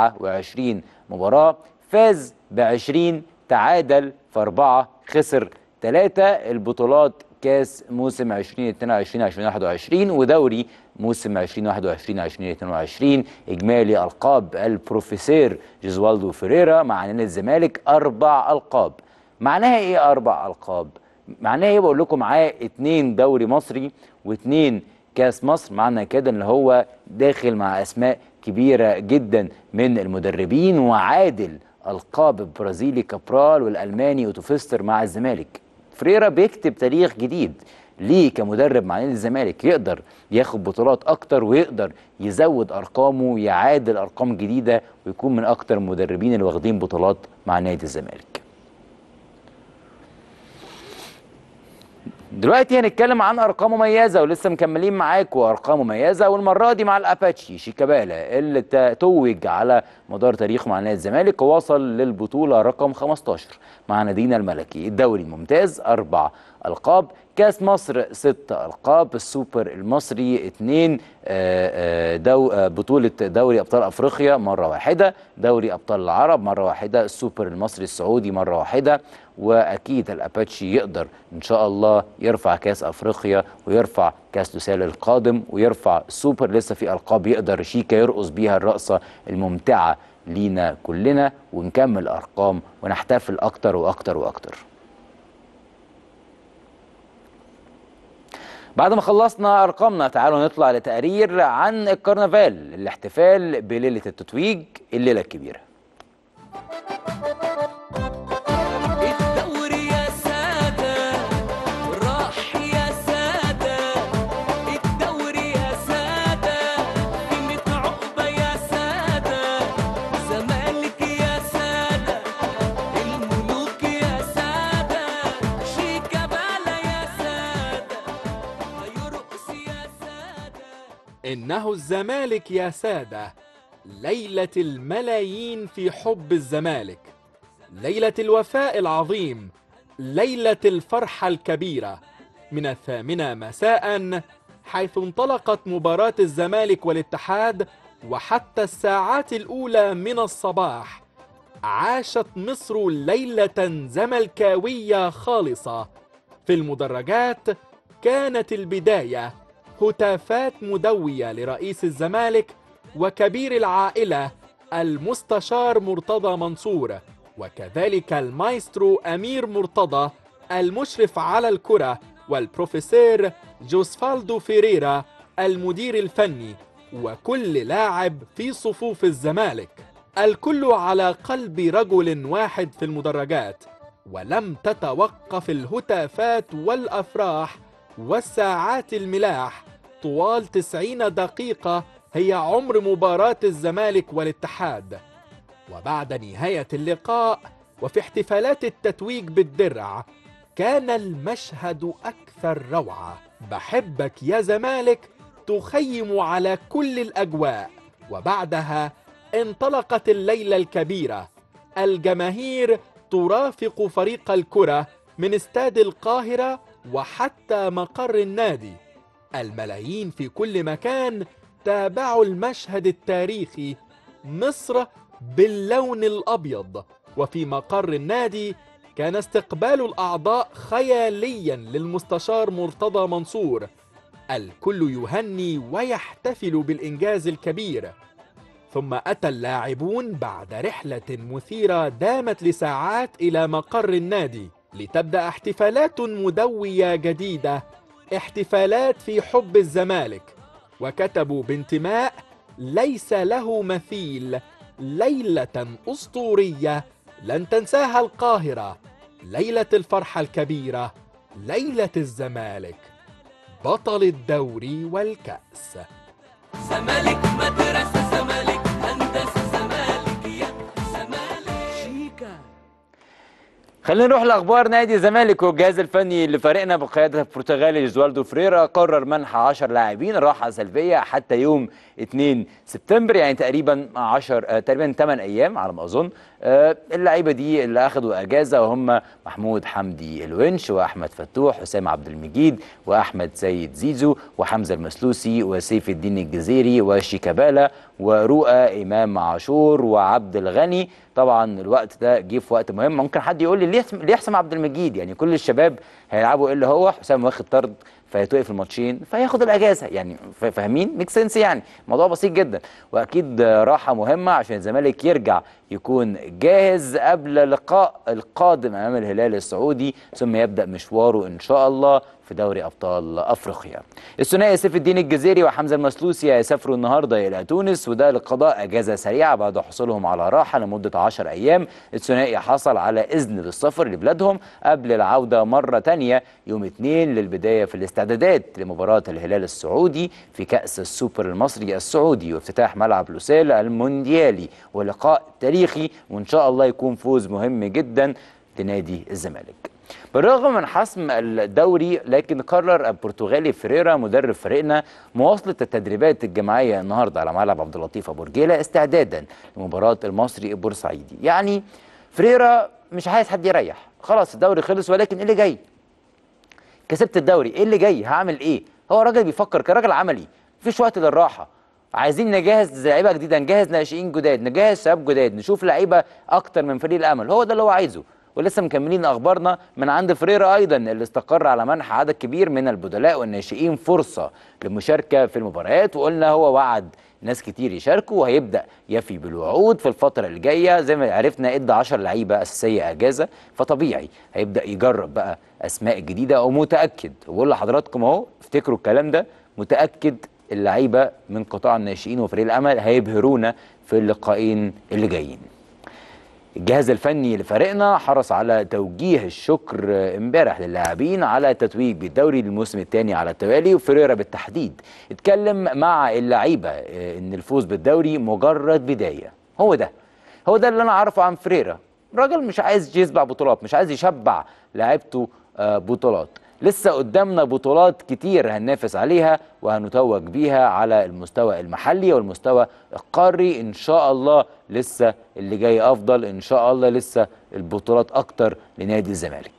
27 مباراة فاز ب 20 تعادل في أربعة خسر ثلاثة البطولات كاس موسم 2022 2021 ودوري موسم 2021 2022 اجمالي القاب البروفيسور جيزوالدو فيريرا مع نادي الزمالك اربع القاب معناها ايه اربع القاب معناها ايه بقول لكم معاه اتنين دوري مصري واتنين كاس مصر معنى كده ان هو داخل مع اسماء كبيره جدا من المدربين وعادل القاب البرازيلي كابرال والالماني اوتوفيستر مع الزمالك فريرا بيكتب تاريخ جديد ليه كمدرب مع نادي الزمالك يقدر ياخد بطولات اكتر ويقدر يزود ارقامه يعادل ارقام جديده ويكون من اكتر المدربين اللي واخدين بطولات مع نادي الزمالك دلوقتي هنتكلم عن ارقام مميزه ولسه مكملين معاكم ارقام مميزه والمره دي مع الاباتشي شيكابالا اللي ت- توج على مدار تاريخه مع نادي الزمالك ووصل للبطوله رقم 15 مع نادينا الملكي الدوري الممتاز اربع القاب كاس مصر ست القاب السوبر المصري اثنين دو آه، بطوله دوري ابطال افريقيا مره واحده دوري ابطال العرب مره واحده السوبر المصري السعودي مره واحده واكيد الاباتشي يقدر ان شاء الله يرفع كاس افريقيا ويرفع كاس لوسيل القادم ويرفع السوبر لسه في القاب يقدر شيكا يرقص بيها الرقصه الممتعه لينا كلنا ونكمل ارقام ونحتفل اكتر واكتر واكتر بعد ما خلصنا ارقامنا تعالوا نطلع لتقرير عن الكرنفال الاحتفال بليله التتويج الليله الكبيره الدوري يا سادة راح يا سادة الدوري يا سادة قيمة عقبة يا سادة زمالك يا سادة الملوك يا سادة شيكابالا يا سادة هيرقص يا سادة إنه الزمالك يا سادة ليلة الملايين في حب الزمالك ليلة الوفاء العظيم ليلة الفرحة الكبيرة من الثامنة مساء حيث انطلقت مباراة الزمالك والاتحاد وحتى الساعات الأولى من الصباح عاشت مصر ليلة زملكاوية خالصة في المدرجات كانت البداية هتافات مدوية لرئيس الزمالك وكبير العائلة المستشار مرتضى منصور وكذلك المايسترو أمير مرتضى المشرف على الكرة والبروفيسور جوسفالدو فيريرا المدير الفني وكل لاعب في صفوف الزمالك الكل على قلب رجل واحد في المدرجات ولم تتوقف الهتافات والأفراح والساعات الملاح طوال تسعين دقيقة هي عمر مباراة الزمالك والاتحاد وبعد نهاية اللقاء وفي احتفالات التتويج بالدرع كان المشهد أكثر روعة بحبك يا زمالك تخيم على كل الأجواء وبعدها انطلقت الليلة الكبيرة الجماهير ترافق فريق الكرة من استاد القاهرة وحتى مقر النادي الملايين في كل مكان تابعوا المشهد التاريخي مصر باللون الأبيض وفي مقر النادي كان استقبال الأعضاء خياليا للمستشار مرتضى منصور الكل يهني ويحتفل بالإنجاز الكبير ثم أتى اللاعبون بعد رحلة مثيرة دامت لساعات إلى مقر النادي لتبدأ احتفالات مدوية جديدة احتفالات في حب الزمالك وكتبوا بانتماء ليس له مثيل ليلة أسطورية لن تنساها القاهرة ليلة الفرحة الكبيرة ليلة الزمالك بطل الدوري والكأس زمالك مدرسة زمالك هندسة زمالك يا زمالك شيكا خلينا نروح لاخبار نادي الزمالك والجهاز الفني لفريقنا بقياده البرتغالي جوالدو فريرا قرر منح 10 لاعبين راحه سلبيه حتى يوم 2 سبتمبر يعني تقريبا 10 آه، تقريبا 8 ايام على ما اظن آه، اللعيبه دي اللي اخذوا اجازه وهم محمود حمدي الونش واحمد فتوح حسام عبد المجيد واحمد سيد زيزو وحمزه المسلوسي وسيف الدين الجزيري وشيكابالا ورؤى امام عاشور وعبد الغني طبعا الوقت ده جه في وقت مهم ممكن حد يقول لي ليه يحسم- ليه يحسم عبد المجيد يعني كل الشباب هيلعبوا الا هو حسام واخد طرد فيتوقف الماتشين فياخد الاجازه يعني ف- فاهمين ميك سنس يعني موضوع بسيط جدا واكيد راحه مهمه عشان الزمالك يرجع يكون جاهز قبل لقاء القادم امام الهلال السعودي ثم يبدا مشواره ان شاء الله في دوري ابطال افريقيا. الثنائي سيف الدين الجزيري وحمزه المسلوسي هيسافروا النهارده الى تونس وده لقضاء اجازه سريعه بعد حصولهم على راحه لمده 10 ايام. الثنائي حصل على اذن للسفر لبلادهم قبل العوده مره ثانيه يوم 2 للبدايه في الاستعدادات لمباراه الهلال السعودي في كاس السوبر المصري السعودي وافتتاح ملعب لوسيل المونديالي ولقاء تاريخي وان شاء الله يكون فوز مهم جدا لنادي الزمالك. بالرغم من حسم الدوري لكن قرر البرتغالي فريرا مدرب فريقنا مواصله التدريبات الجماعيه النهارده على ملعب عبد اللطيف ابو رجيله استعدادا لمباراه المصري البورسعيدي يعني فريرا مش عايز حد يريح خلاص الدوري خلص ولكن ايه اللي جاي كسبت الدوري ايه اللي جاي هعمل ايه هو راجل بيفكر كراجل عملي مفيش وقت للراحه عايزين نجهز لعيبه جديده نجهز ناشئين جداد نجهز شباب جداد نشوف لعيبه اكتر من فريق الامل هو ده اللي هو عايزه ولسه مكملين اخبارنا من عند فريرا ايضا اللي استقر على منح عدد كبير من البدلاء والناشئين فرصه للمشاركه في المباريات وقلنا هو وعد ناس كتير يشاركوا وهيبدا يفي بالوعود في الفتره اللي جايه زي ما عرفنا ادى 10 لعيبه اساسيه اجازه فطبيعي هيبدا يجرب بقى اسماء جديده ومتاكد وبقول لحضراتكم اهو افتكروا الكلام ده متاكد اللعيبه من قطاع الناشئين وفريق الامل هيبهرونا في اللقاءين اللي جايين الجهاز الفني لفريقنا حرص على توجيه الشكر امبارح للاعبين على تتويج بالدوري للموسم الثاني على التوالي وفريرا بالتحديد اتكلم مع اللعيبه اه، ان الفوز بالدوري مجرد بدايه هو ده هو ده اللي انا عارفه عن فريرا راجل مش عايز يسبع بطولات مش عايز يشبع لعيبته اه، بطولات لسه قدامنا بطولات كتير هننافس عليها وهنتوج بيها على المستوى المحلي والمستوى القاري ان شاء الله لسه اللي جاي افضل ان شاء الله لسه البطولات اكتر لنادي الزمالك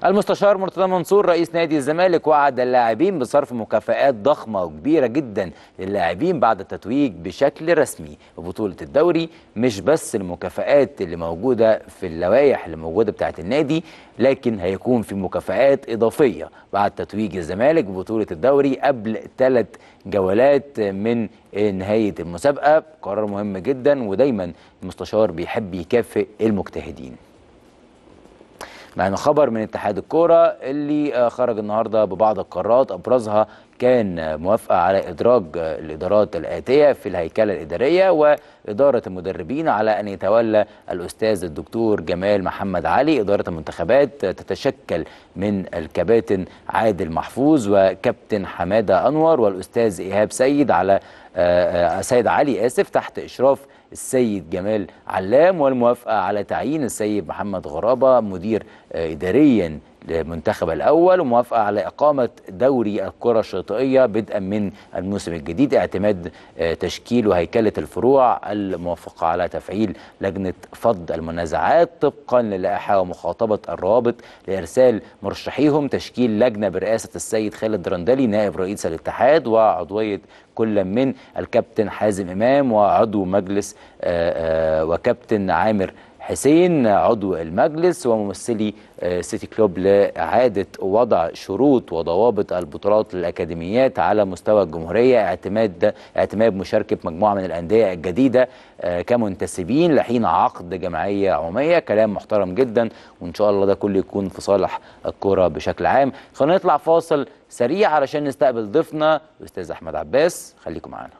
المستشار مرتضى منصور رئيس نادي الزمالك وعد اللاعبين بصرف مكافآت ضخمة وكبيرة جدا للاعبين بعد التتويج بشكل رسمي ببطولة الدوري مش بس المكافآت اللي موجودة في اللوائح اللي موجودة بتاعت النادي لكن هيكون في مكافآت إضافية بعد تتويج الزمالك ببطولة الدوري قبل ثلاث جولات من نهاية المسابقة قرار مهم جدا ودايما المستشار بيحب يكافئ المجتهدين معنا خبر من اتحاد الكوره اللي آه، خرج النهارده ببعض القرارات ابرزها كان آه، موافقه على ادراج آه، الادارات الاتيه في الهيكله الاداريه واداره المدربين على ان يتولى الاستاذ الدكتور جمال محمد علي اداره المنتخبات آه، تتشكل من الكباتن عادل محفوظ وكابتن حماده انور والاستاذ ايهاب سيد على آه، آه، سيد علي اسف تحت اشراف السيد جمال علام والموافقة على تعيين السيد محمد غرابة مدير آه، إداريا للمنتخب الأول وموافقة على إقامة دوري الكرة الشاطئية بدءا من الموسم الجديد اعتماد آه، تشكيل وهيكلة الفروع الموافقة على تفعيل لجنة فض المنازعات طبقا للائحة ومخاطبة الروابط لإرسال مرشحيهم تشكيل لجنة برئاسة السيد خالد رندلي نائب رئيس الاتحاد وعضوية كل من الكابتن حازم إمام وعضو مجلس آه، آه، وكابتن عامر حسين عضو المجلس وممثلي آه، سيتي كلوب لإعادة وضع شروط وضوابط البطولات للأكاديميات على مستوى الجمهورية اعتماد اعتماد مشاركة مجموعة من الأندية الجديدة آه، كمنتسبين لحين عقد جمعية عمومية كلام محترم جدا وإن شاء الله ده كله يكون في صالح الكرة بشكل عام خلينا نطلع فاصل سريع علشان نستقبل ضيفنا الأستاذ أحمد عباس خليكم معانا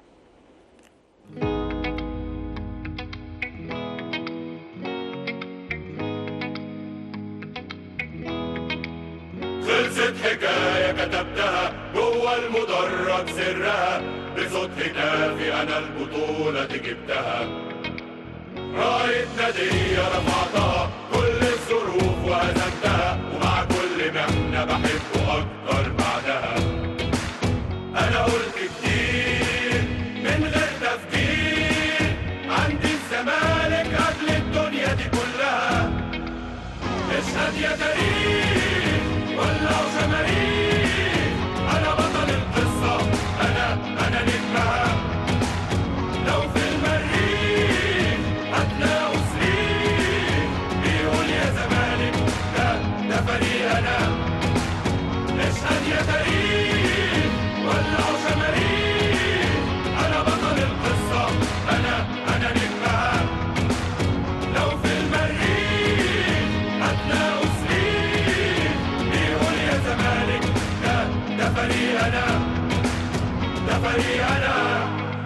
خلصت حكاية كتبتها جوه المدرج سرها بصوت هتافي أنا البطولة دي جبتها راية نادية رفعتها كل الظروف وهزمتها ومع كل محنة بحبه أكتر بعدها أنا قلت كتير من غير تفكير عندي الزمالك قبل الدنيا دي كلها اشهد يا تاريخ ولعوا شماريخ انا بطل القصه انا انا نجمها لو في المريخ هتلاقوا صريخ بيقول يا زمالك ده ده فريقنا اشهد يا تاريخ ولعوا شماريخ انا بطل القصه انا انا نجمها لو في المريخ هتلاقوا صريخ بيقول يا زمالك ده ده فريقنا ده فريقنا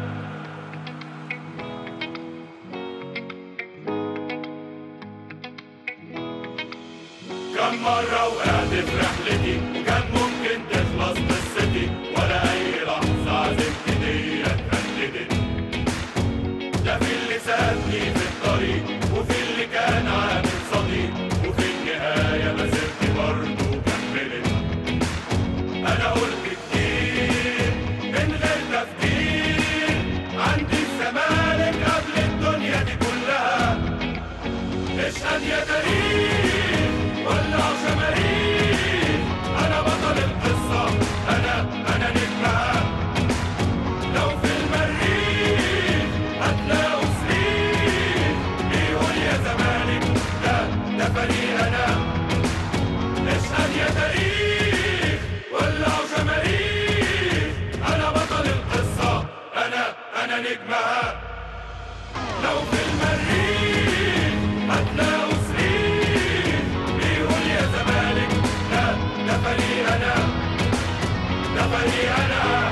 كم مرة وقعت في رحلتي وكان ممكن تخلص قصتي ولا أي لحظة عزمت دي اتهددت ده في اللي سابني في الطريق وفي اللي كان عامل صديق وفي النهاية مسيرتي برضه كملت أنا قلت كتير من غير تفكير عندي الزمالك قبل الدنيا دي كلها اشهد يا تاريخ ولعوا شماريخ أنا بطل القصة أنا أنا نجمها لو في المريخ هتلاقوا صريخ بيقول يا زمالك ده ده فريقنا اشهد يا تاريخ ولعوا شماريخ انا بطل القصه انا انا نجمها لو في المريخ هتلاقوا صريخ بيقول يا زمالك ده ده فريقنا ده فريقنا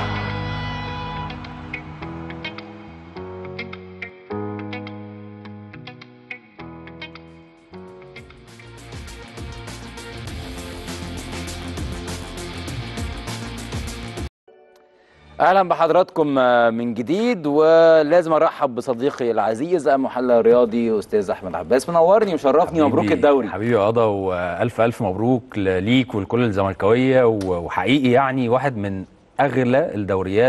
اهلا بحضراتكم آه، من جديد ولازم ارحب بصديقي العزيز المحلل الرياضي استاذ احمد عباس منورني ومشرفني مبروك حبيبي- الدوري حبيبي قضا والف الف مبروك ل- ليك ولكل الزملكاويه و- وحقيقي يعني واحد من اغلى الدوريات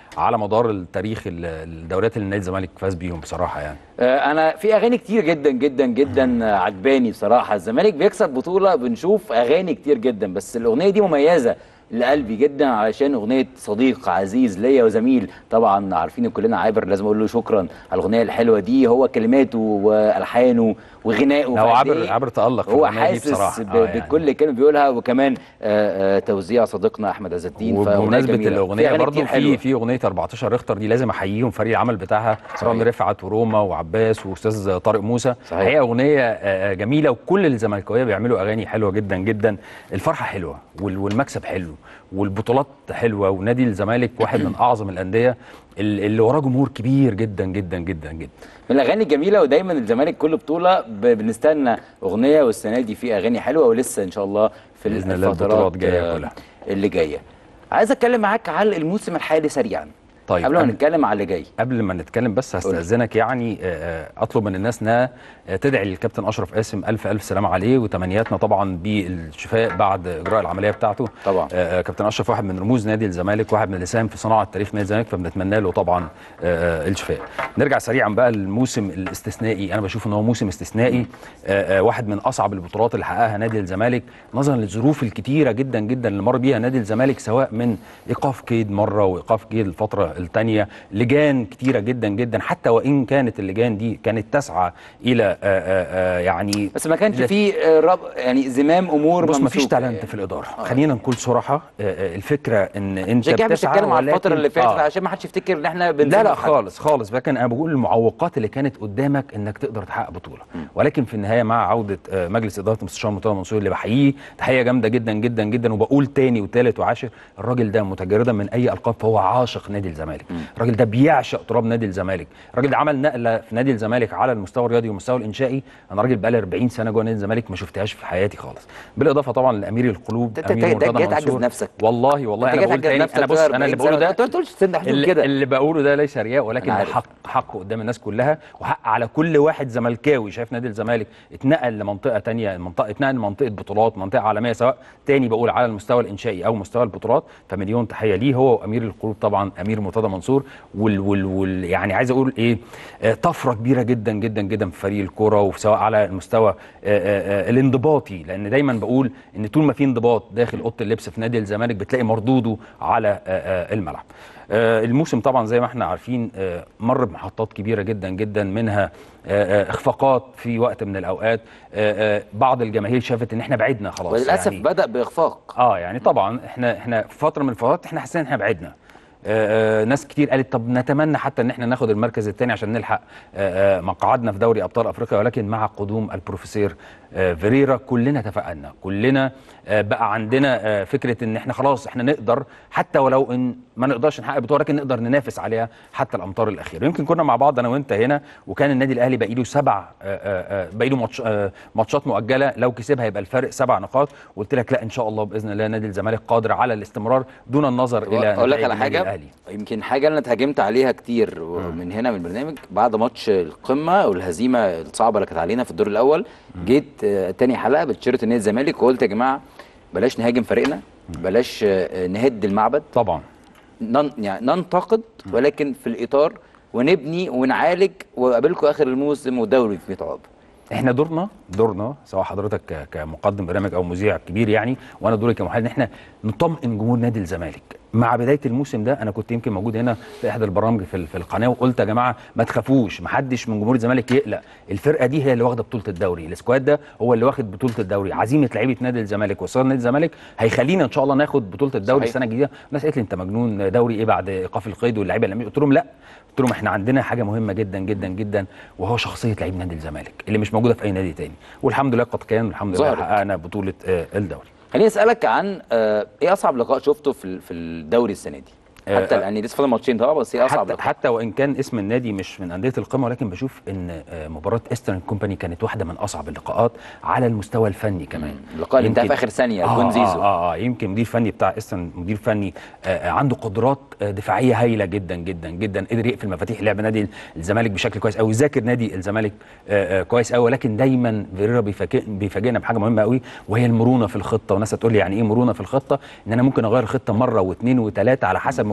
على مدار التاريخ ال- الدوريات اللي نادي الزمالك فاز بيهم بصراحه يعني آه، انا في اغاني كتير جدا جدا جدا آه، عجباني بصراحه الزمالك بيكسب بطوله بنشوف اغاني كتير جدا بس الاغنيه دي مميزه لقلبي جدا علشان اغنيه صديق عزيز ليا وزميل طبعا عارفين كلنا عابر لازم اقول له شكرا على الاغنيه الحلوه دي هو كلماته والحانه وغنائه هو فقد عابر إيه عابر تالق في هو الأغنية دي حاسس بصراحة. ب- آه، يعني. بكل كلمه بيقولها وكمان آه، آه، توزيع صديقنا احمد عز الدين فأغنية وبمناسبه جميلة. في الاغنيه أغاني برضو كتير حلوة. في في اغنيه 14 ريختر دي لازم احييهم فريق العمل بتاعها رامي رفعت وروما وعباس واستاذ طارق موسى صحيح. هي اغنيه آه، آه، جميله وكل الزملكاويه بيعملوا اغاني حلوه جدا جدا الفرحه حلوه وال- والمكسب حلو والبطولات حلوه ونادي الزمالك واحد من اعظم الانديه ال- اللي وراه جمهور كبير جدا جدا جدا جدا من الاغاني الجميله ودايما الزمالك كل بطوله ب- بنستنى اغنيه والسنه دي في اغاني حلوه ولسه ان شاء الله في بإذن الله الفترات البطولات جاية آه، كلها. اللي جايه عايز اتكلم معاك على الموسم الحالي سريعا طيب قبل ما أنا- نتكلم على اللي جاي قبل ما نتكلم بس هستأذنك يعني آه، آه، اطلب من الناس انها آه، تدعي للكابتن اشرف قاسم الف الف سلامه عليه وتمنياتنا طبعا بالشفاء بعد اجراء العمليه بتاعته طبعا. آه، آه، كابتن اشرف واحد من رموز نادي الزمالك واحد من اللي ساهم في صناعه تاريخ نادي الزمالك فبنتمنى له طبعا آه، آه، الشفاء نرجع سريعا بقى للموسم الاستثنائي انا بشوف ان هو موسم استثنائي آه، آه، واحد من اصعب البطولات اللي حققها نادي الزمالك نظرا للظروف الكتيره جدا جدا اللي مر بيها نادي الزمالك سواء من ايقاف كيد مره وايقاف كيد الفتره الثانيه لجان كتيره جدا جدا حتى وان كانت اللجان دي كانت تسعى الى آه، آه، آه، يعني بس ما كانش لا- في آه، رب يعني زمام امور بص مفيش ممسوكة تالنت يعني. في الاداره خلينا نقول صراحه آه، آه، الفكره ان انت عشان كده مش بتسعى هنتكلم على الفتره ولكن- اللي فاتت آه. عشان ما حدش يفتكر ان احنا لا بنسيب لا حد. خالص خالص لكن انا بقول المعوقات اللي كانت قدامك انك تقدر تحقق بطوله ولكن في النهايه مع عوده آه، مجلس اداره المستشار مرتضى منصور اللي بحييه تحيه جامده جدا جدا جدا وبقول تاني وتالت وعاشر الراجل ده متجردا من اي القاب فهو عاشق نادي الزمالك الراجل ده بيعشق تراب نادي الزمالك الراجل ده عمل نقله في نادي الزمالك على المستوى الرياضي والمستوى الانشائي انا راجل بقالي 40 سنه جوه نادي الزمالك ما شفتهاش في حياتي خالص بالاضافه طبعا لامير القلوب انت- امير انت مرتضى جاي تعجز منصور نفسك. والله والله انت انا جاي بقول تعجز تاني نفسك انا بص في انا اللي 40 بقوله سنة. ده انت ما تقولش سن حدود اللي, كده اللي بقوله ده ليس رياء ولكن أنا ده عارف. حق حق قدام الناس كلها وحق على كل واحد زملكاوي شايف نادي الزمالك اتنقل لمنطقه تانية منطقه اتنقل لمنطقه بطولات منطقه عالميه سواء تاني بقول على المستوى الانشائي او مستوى البطولات فمليون تحيه ليه هو وامير القلوب طبعا امير مرتضى منصور وال, وال, وال يعني عايز اقول ايه آه، طفره كبيره جدا جدا جدا في فريق الكوره وسواء على المستوى آه، آه، آه، الانضباطي لان دايما بقول ان طول ما في انضباط داخل اوضه اللبس في نادي الزمالك بتلاقي مردوده على آه، آه، الملعب آه، الموسم طبعا زي ما احنا عارفين آه، مر بمحطات كبيره جدا جدا منها آه، آه، اخفاقات في وقت من الاوقات آه، آه، بعض الجماهير شافت ان احنا بعدنا خلاص وللاسف يعني بدا باخفاق اه يعني طبعا احنا احنا في فتره من الفترات احنا حسينا ان احنا بعدنا آه، آه، ناس كتير قالت طب نتمنى حتى ان احنا ناخد المركز الثاني عشان نلحق آه، آه، مقعدنا في دوري ابطال افريقيا ولكن مع قدوم البروفيسور آه، فيريرا كلنا تفائلنا كلنا آه، بقى عندنا آه، فكره ان احنا خلاص احنا نقدر حتى ولو ان ما نقدرش نحقق بطوله لكن نقدر ننافس عليها حتى الامطار الاخيره يمكن كنا مع بعض انا وانت هنا وكان النادي الاهلي باقي له سبع آه، آه، آه، باقي له ماتش- آه، ماتشات مؤجله لو كسبها هيبقى الفرق سبع نقاط قلت لك لا ان شاء الله باذن الله نادي الزمالك قادر على الاستمرار دون النظر الى اقول لك نتائج على النادي حاجه الاهلي يمكن حاجه انا اتهاجمت عليها كتير من هنا من البرنامج بعد ماتش القمه والهزيمه الصعبه اللي كانت علينا في الدور الاول جيت آه، تاني حلقه بتشيرت نادي الزمالك وقلت يا جماعه بلاش نهاجم فريقنا بلاش آه، نهد المعبد طبعا نن يعني ننتقد ولكن في الاطار ونبني ونعالج وقابلكم اخر الموسم والدوري في متعاب احنا دورنا دورنا سواء حضرتك ك- كمقدم برنامج او مذيع كبير يعني وانا دوري كمحلل ان احنا نطمئن جمهور نادي الزمالك مع بدايه الموسم ده انا كنت يمكن موجود هنا في احدى البرامج في, ال- في القناه وقلت يا جماعه ما تخافوش ما حدش من جمهور الزمالك يقلق الفرقه دي هي اللي واخده بطوله الدوري السكواد ده هو اللي واخد بطوله الدوري عزيمه لعيبه نادي الزمالك واصرار نادي الزمالك هيخلينا ان شاء الله ناخد بطوله الدوري صحيح. السنه الجديده الناس قالت لي انت مجنون دوري ايه بعد ايقاف القيد واللعيبه اللي قلت لهم لا قلت لهم احنا عندنا حاجه مهمه جدا جدا جدا وهو شخصيه لعيب نادي الزمالك اللي مش موجوده في اي نادي تاني والحمد لله قد كان والحمد لله ظهرت. حققنا بطوله آه، الدوري خليني اسالك عن آه، ايه اصعب لقاء شفته في ال- في الدوري السنه دي حتى آه، يعني لسه فاضل ماتشين طبعا بس ايه اصعب حتى, لقاء حتى وان كان اسم النادي مش من انديه القمه ولكن بشوف ان آه، مباراه ايسترن كومباني كانت واحده من اصعب اللقاءات على المستوى الفني كمان اللقاء اللي انتهى في يمكن- اخر ثانيه آه جون زيزو آه, اه اه يمكن مدير فني بتاع ايسترن مدير فني آه آه، عنده قدرات آه دفاعيه هايله جدا جدا جدا قدر يقفل مفاتيح لعب نادي الزمالك بشكل كويس قوي ذاكر نادي الزمالك آه آه كويس قوي ولكن دايما فيريرا بيفاجئ- بيفاجئنا بحاجه مهمه قوي وهي المرونه في الخطه وناس هتقول لي يعني ايه مرونه في الخطه ان انا ممكن اغير الخطه مره واثنين وثلاثه على حسب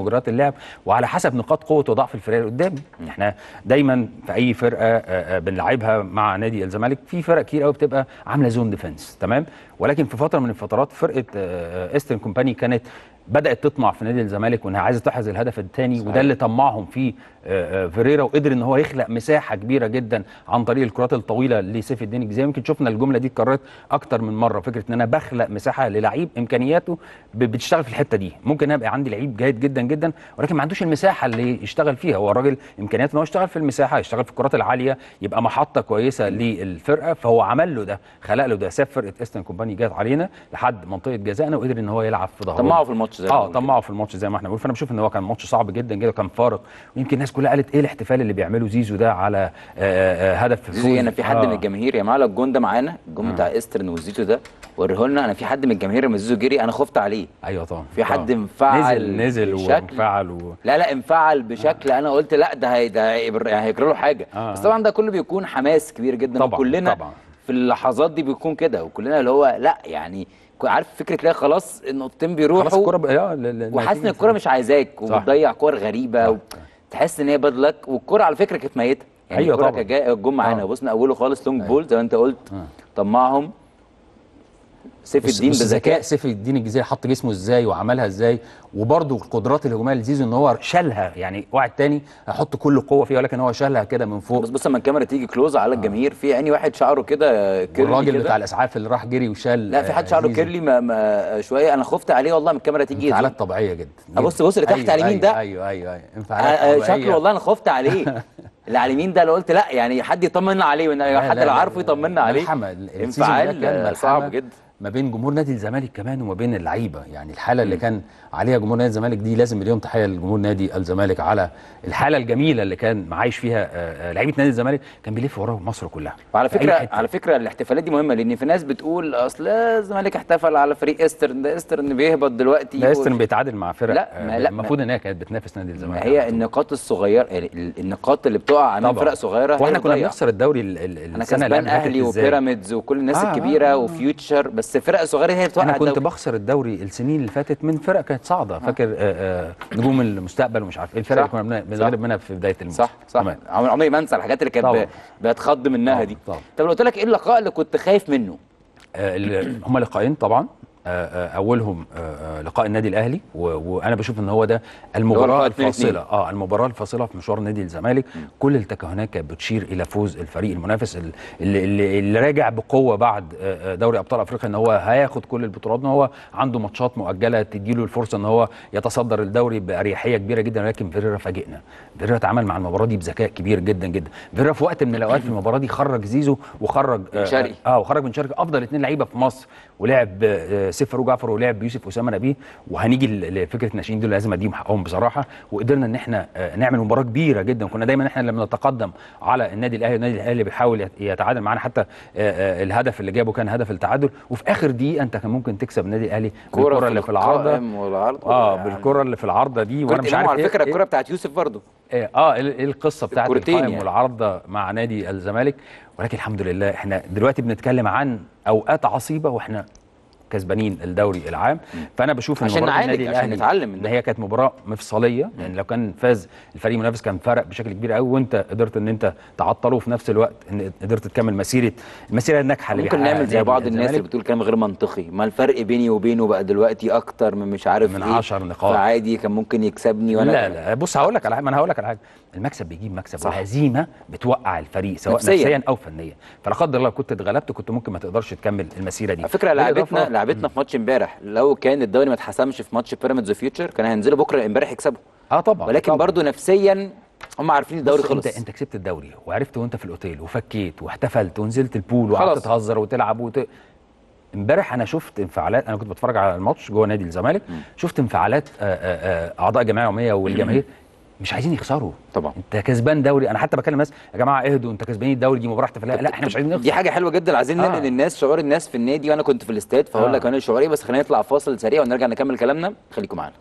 مجريات اللعب وعلى حسب نقاط قوه وضعف الفريق اللي قدامي احنا دايما في اي فرقه آه، آه، بنلعبها مع نادي الزمالك في فرق كتير قوي بتبقى عامله زون ديفense تمام ولكن في فتره من الفترات فرقه آه، آه، ايسترن كومباني كانت بدات تطمع في نادي الزمالك وانها عايزه تحرز الهدف الثاني وده اللي طمعهم فيه آه، آه، فيريرا وقدر ان هو يخلق مساحه كبيره جدا عن طريق الكرات الطويله لسيف الدين الجزيري يمكن شفنا الجمله دي اتكررت اكتر من مره فكره ان انا بخلق مساحه للعيب امكانياته ب- بتشتغل في الحته دي ممكن انا يبقى عندي لعيب جيد جدا جدا ولكن ما عندوش المساحه اللي يشتغل فيها هو الراجل امكانياته ان هو يشتغل في المساحه يشتغل في الكرات العاليه يبقى محطه كويسه للفرقه فهو عمل له ده خلق له ده ساب فرقه ايسترن كومباني جت علينا لحد منطقه جزائنا وقدر ان هو يلعب في ظهره طمعوا في الماتش زي ما اه بنقول كده. طمعوا في الماتش زي ما احنا بنقول فانا بشوف ان هو كان ماتش صعب جدا جدا وكان فارق ويمكن الناس كلها قالت ايه الاحتفال اللي بيعمله زيزو ده على آه، آه، هدف زيزو فوز. انا في حد آه. من الجماهير يا معلم الجون ده معانا الجون بتاع ايسترن وزيزو ده وريه لنا انا في حد من الجماهير لما زيزو جري انا خفت عليه ايوه طبعا في حد آه. انفعل نزل نزل بشكل- وانفعل و... لا لا انفعل بشكل انا قلت لا ده هي ده هيبر- يعني هيجرى له حاجه آه. بس طبعا ده كله بيكون حماس كبير جدا طبعاً، وكلنا طبعاً. في اللحظات دي بيكون كده وكلنا اللي هو لا يعني كو- عارف فكره لا خلاص النقطتين بيروحوا خلاص الكوره ب... آه، ل- ل- وحاسس ان نتيجة- الكوره مش عايزاك وبتضيع كور غريبه و... تحس ان هي باد لك والكوره على فكره كانت ميته يعني أيوة الكوره طبعاً. كانت جايه الجون معانا آه. بصنا اوله خالص لونج بول زي ما انت قلت طمعهم سيف بص- الدين بص بذكاء ذكاء سيف الدين الجزيري حط جسمه ازاي وعملها ازاي وبرده القدرات الهجوميه لزيزو ان هو شالها يعني واحد تاني هيحط كل قوه فيها ولكن هو شالها كده من فوق بس بص لما الكاميرا تيجي كلوز على الجماهير في عيني واحد شعره كده كيرلي والراجل كده. بتاع الاسعاف اللي راح جري وشال لا في حد آه، شعره زيزو. كيرلي ما ما شويه انا خفت عليه والله من الكاميرا تيجي انفعالات طبيعيه جدا بص بص اللي تحت أيوة على اليمين ده ايوه ايوه ايوه آه، انفعالات آه، طبيعية. شكله والله انا خفت عليه اللي على اليمين ده اللي قلت لا يعني حد يطمنا عليه وإن- لا، حد لا، لو لا، عارفه لا، يطمنا عليه ملحمة. ال- السيزون ده انفعال كان آه، ملحمة صعب جدا ما بين جمهور نادي الزمالك كمان وما بين اللعيبه يعني الحاله اللي كان عليها جمهور نادي الزمالك دي لازم مليون تحيه لجمهور نادي الزمالك على الحاله الجميله اللي كان معايش فيها آه، آه، لعيبه نادي الزمالك كان بيلف وراه مصر كلها وعلى في أي فكره حتة. على فكره الاحتفالات دي مهمه لان في ناس بتقول اصل الزمالك احتفل على فريق استرن ده استرن بيهبط دلوقتي لا استرن بيتعادل مع فرق لا، آه، ما- لا، المفروض ان هي كانت بتنافس نادي الزمالك ما على هي طول. النقاط الصغيره يعني ال- النقاط اللي بتقع امام طبعاً. فرق صغيره هي واحنا اللي كنا بتضيع. بنخسر الدوري ال- ال- انا السنه اللي كسبان قبل فاتت اهلي إزاي؟ وبيراميدز وكل الناس آه، الكبيره آه. وفيوتشر بس فرق صغيره هي اللي بتوقع انا كنت الدوري. بخسر الدوري السنين اللي فاتت من فرق كانت صاعده فاكر آه، آه، نجوم المستقبل ومش عارف ايه الفرق اللي صح. كنا بن- صح. بنغلب منها في بدايه الموسم صح صح تمام. عمري عمري ما انسى الحاجات اللي كانت طبعاً. ب- بتخض منها طبعاً، دي طبعاً. طب لو قلت لك ايه اللقاء اللي كنت خايف منه آه، ال- هما لقاءين طبعا آه، آه، اولهم آه، آه، لقاء النادي الاهلي و- وانا بشوف ان هو ده لقاء المباراه اتنين الفاصله اتنين. اه المباراه الفاصله في مشوار نادي الزمالك كل التكهنات كانت بتشير الى فوز الفريق المنافس ال- اللي, اللي, اللي راجع بقوه بعد آه، آه، دوري ابطال افريقيا ان هو هياخد كل البطولات ان هو عنده ماتشات مؤجله تديله الفرصه ان هو يتصدر الدوري باريحيه كبيره جدا ولكن فيريرا فاجئنا فيريرا اتعامل مع المباراه دي بذكاء كبير جدا جدا فيريرا في وقت من الاوقات في المباراه دي خرج زيزو وخرج آه، بن شرقي. اه وخرج بن شرقي افضل اثنين لعيبه في مصر ولعب آه، سيف فاروق جعفر ولعب يوسف اسامه نبيه وهنيجي ل- لفكره الناشئين دول لازم اديهم حقهم بصراحه وقدرنا ان احنا آه، نعمل مباراه كبيره جدا كنا دايما احنا لما نتقدم على النادي الاهلي النادي الاهلي بيحاول يت- يتعادل معانا حتى آه، آه، الهدف اللي جابه كان هدف التعادل وفي اخر دقيقه انت كان ممكن تكسب النادي الاهلي بالكره اللي في العارضه القائم والعرض اه يعني. بالكره اللي في العارضه دي وانا كرة مش إمام عارف على إيه- فكره إيه- الكره بتاعت يوسف برضه إيه، اه ايه إيه القصه بتاعت الكورتين القائم يعني. والعارضه مع نادي الزمالك ولكن الحمد لله احنا دلوقتي بنتكلم عن اوقات عصيبه واحنا كسبانين الدوري العام فانا بشوف ان عشان مباراة نعالج، النادي عشان الأهلي نتعلم من ان ده. هي كانت مباراه مفصليه يعني لو كان فاز الفريق المنافس كان فرق بشكل كبير قوي وانت قدرت ان انت تعطله وفي نفس الوقت ان قدرت تكمل مسيره المسيره الناجحه اللي ممكن بيحققها نعمل زي نادي بعض الناس اللي الزمالك. بتقول كلام غير منطقي ما الفرق بيني وبينه بقى دلوقتي اكتر من مش عارف من ايه 10 نقاط. فعادي كان ممكن يكسبني وانا لا لا بص هقول لك على حاجه ما انا هقول لك على حاجه المكسب بيجيب مكسب صح. والهزيمه بتوقع الفريق سواء نفسياً. نفسيا, او فنيا فلا قدر الله كنت اتغلبت كنت ممكن ما تقدرش تكمل المسيره دي على فكره لعبتنا بالإضافة- لعبتنا في ماتش امبارح لو كان الدوري ما اتحسمش في ماتش بيراميدز وفيوتشر كان هينزلوا بكره امبارح يكسبوا اه طبعا ولكن طبعاً. برضو نفسيا هم عارفين الدوري بص، خلص انت انت كسبت الدوري وعرفت وانت في الاوتيل وفكيت واحتفلت ونزلت البول خلاص. وقعدت تهزر وتلعب وت... امبارح انا شفت انفعالات انا كنت بتفرج على الماتش جوه نادي الزمالك شفت انفعالات آه، آه، آه، اعضاء الجمعيه العموميه والجماهير مش عايزين يخسروا طبعا انت كسبان دوري انا حتى بكلم الناس يا جماعه اهدوا انت كسبانين الدوري دي مباراه احتفاليه لا احنا مش عايزين نخسر دي حاجه حلوه جدا عايزين آه. ننقل للناس شعور الناس في النادي وانا كنت في الاستاد فهقول آه. لك انا شعوري بس خلينا نطلع فاصل سريع ونرجع نكمل كلامنا خليكم معانا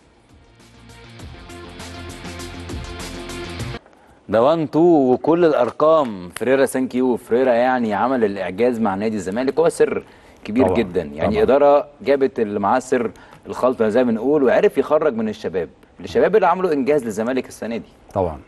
ده 1 2 وكل الارقام فريرا سانكيو فريرا يعني عمل الاعجاز مع نادي الزمالك هو سر كبير طبعاً، جدا يعني طبعاً. اداره جابت اللي معاه سر الخلطه زي ما بنقول وعرف يخرج من الشباب الشباب اللي عملوا انجاز للزمالك السنه دي طبعا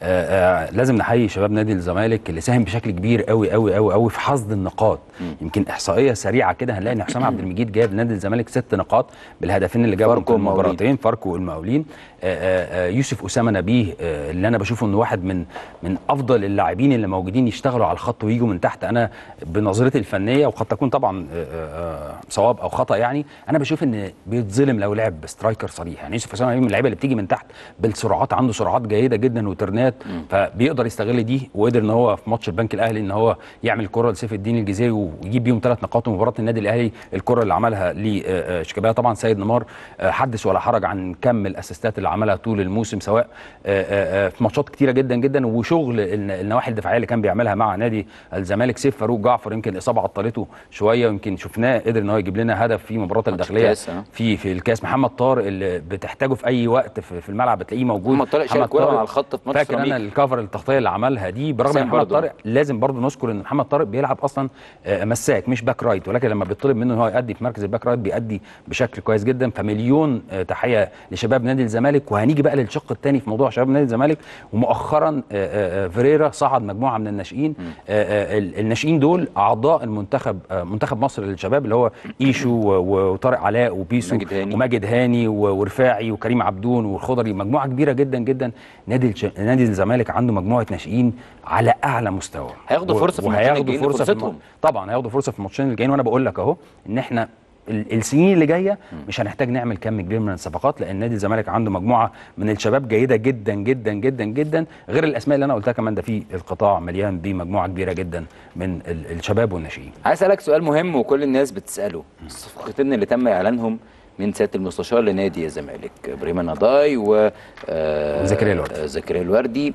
آه آه لازم نحيي شباب نادي الزمالك اللي ساهم بشكل كبير قوي قوي قوي قوي في حصد النقاط يمكن احصائيه سريعه كده هنلاقي ان حسام عبد المجيد جاب نادي الزمالك ست نقاط بالهدفين اللي جابهم فاركو في والمقاولين. المباراتين فاركو والمقاولين آه آه آه يوسف اسامه نبيه آه اللي انا بشوفه انه واحد من من افضل اللاعبين اللي موجودين يشتغلوا على الخط ويجوا من تحت انا بنظرتي الفنيه وقد تكون طبعا آه آه آه صواب او خطا يعني انا بشوف ان بيتظلم لو لعب بسترايكر صريح يعني يوسف اسامه نبيه من اللعيبه اللي بتيجي من تحت بالسرعات عنده سرعات جيده جدا وترنات فبيقدر يستغل دي وقدر ان هو في ماتش البنك الاهلي ان هو يعمل كره لسيف الدين الجزيري ويجيب بيهم ثلاث نقاط ومباراه النادي الاهلي الكره اللي عملها لشيكابالا طبعا سيد نمار آه، حدث ولا حرج عن كم الاسيستات اللي عملها طول الموسم سواء آه، آه، آه، في ماتشات كتيره جدا جدا وشغل الن- النواحي الدفاعيه اللي كان بيعملها مع نادي الزمالك سيف فاروق جعفر يمكن الاصابه عطلته شويه ويمكن شفناه قدر ان هو يجيب لنا هدف في مباراه الداخليه الكاس، آه. في في الكاس محمد طارق اللي بتحتاجه في اي وقت في, في الملعب بتلاقيه موجود محمد طارق شال كورة على الخط في ماتش فاكر انا سيراميكا. الكفر التغطيه اللي عملها دي برغم ان حسام محمد برضو. طارق لازم برضو نذكر ان محمد طارق بيلعب اصلا آه، مساك مش باك رايت ولكن لما بيطلب منه ان هو يأدي في مركز الباك رايت بيأدي بشكل كويس جدا فمليون آه، تحيه لشباب نادي الزمالك وهنيجي بقى للشق الثاني في موضوع شباب نادي الزمالك ومؤخرا آه، آه، آه، فيريرا صعد مجموعه من الناشئين آه، آه، ال- الناشئين دول اعضاء المنتخب آه، منتخب مصر للشباب اللي هو ايشو و- وطارق علاء وبيسو ماجد هاني. وماجد هاني و- ورفاعي وكريم عبدون والخضري مجموعه كبيره جدا جدا نادي الش... نادي الزمالك عنده مجموعه ناشئين على اعلى مستوى هياخدوا و- فرصة في الماتشين وهياخدوا الجايين فرصه في الم- فرصتهم. طبعا هياخدوا فرصه في الماتشين الجايين وانا بقول لك اهو ان احنا ال- السنين اللي جايه مش هنحتاج نعمل كم كبير من الصفقات لان نادي الزمالك عنده مجموعه من الشباب جيده جدا جدا جدا جدا غير الاسماء اللي انا قلتها كمان ده في القطاع مليان بمجموعه كبيره جدا من ال- الشباب والناشئين عايز اسالك سؤال مهم وكل الناس بتساله الصفقتين اللي تم اعلانهم من سياده المستشار لنادي الزمالك ابراهيم النضاي و آه، وزكريا الوردي. آه، زكريا الوردي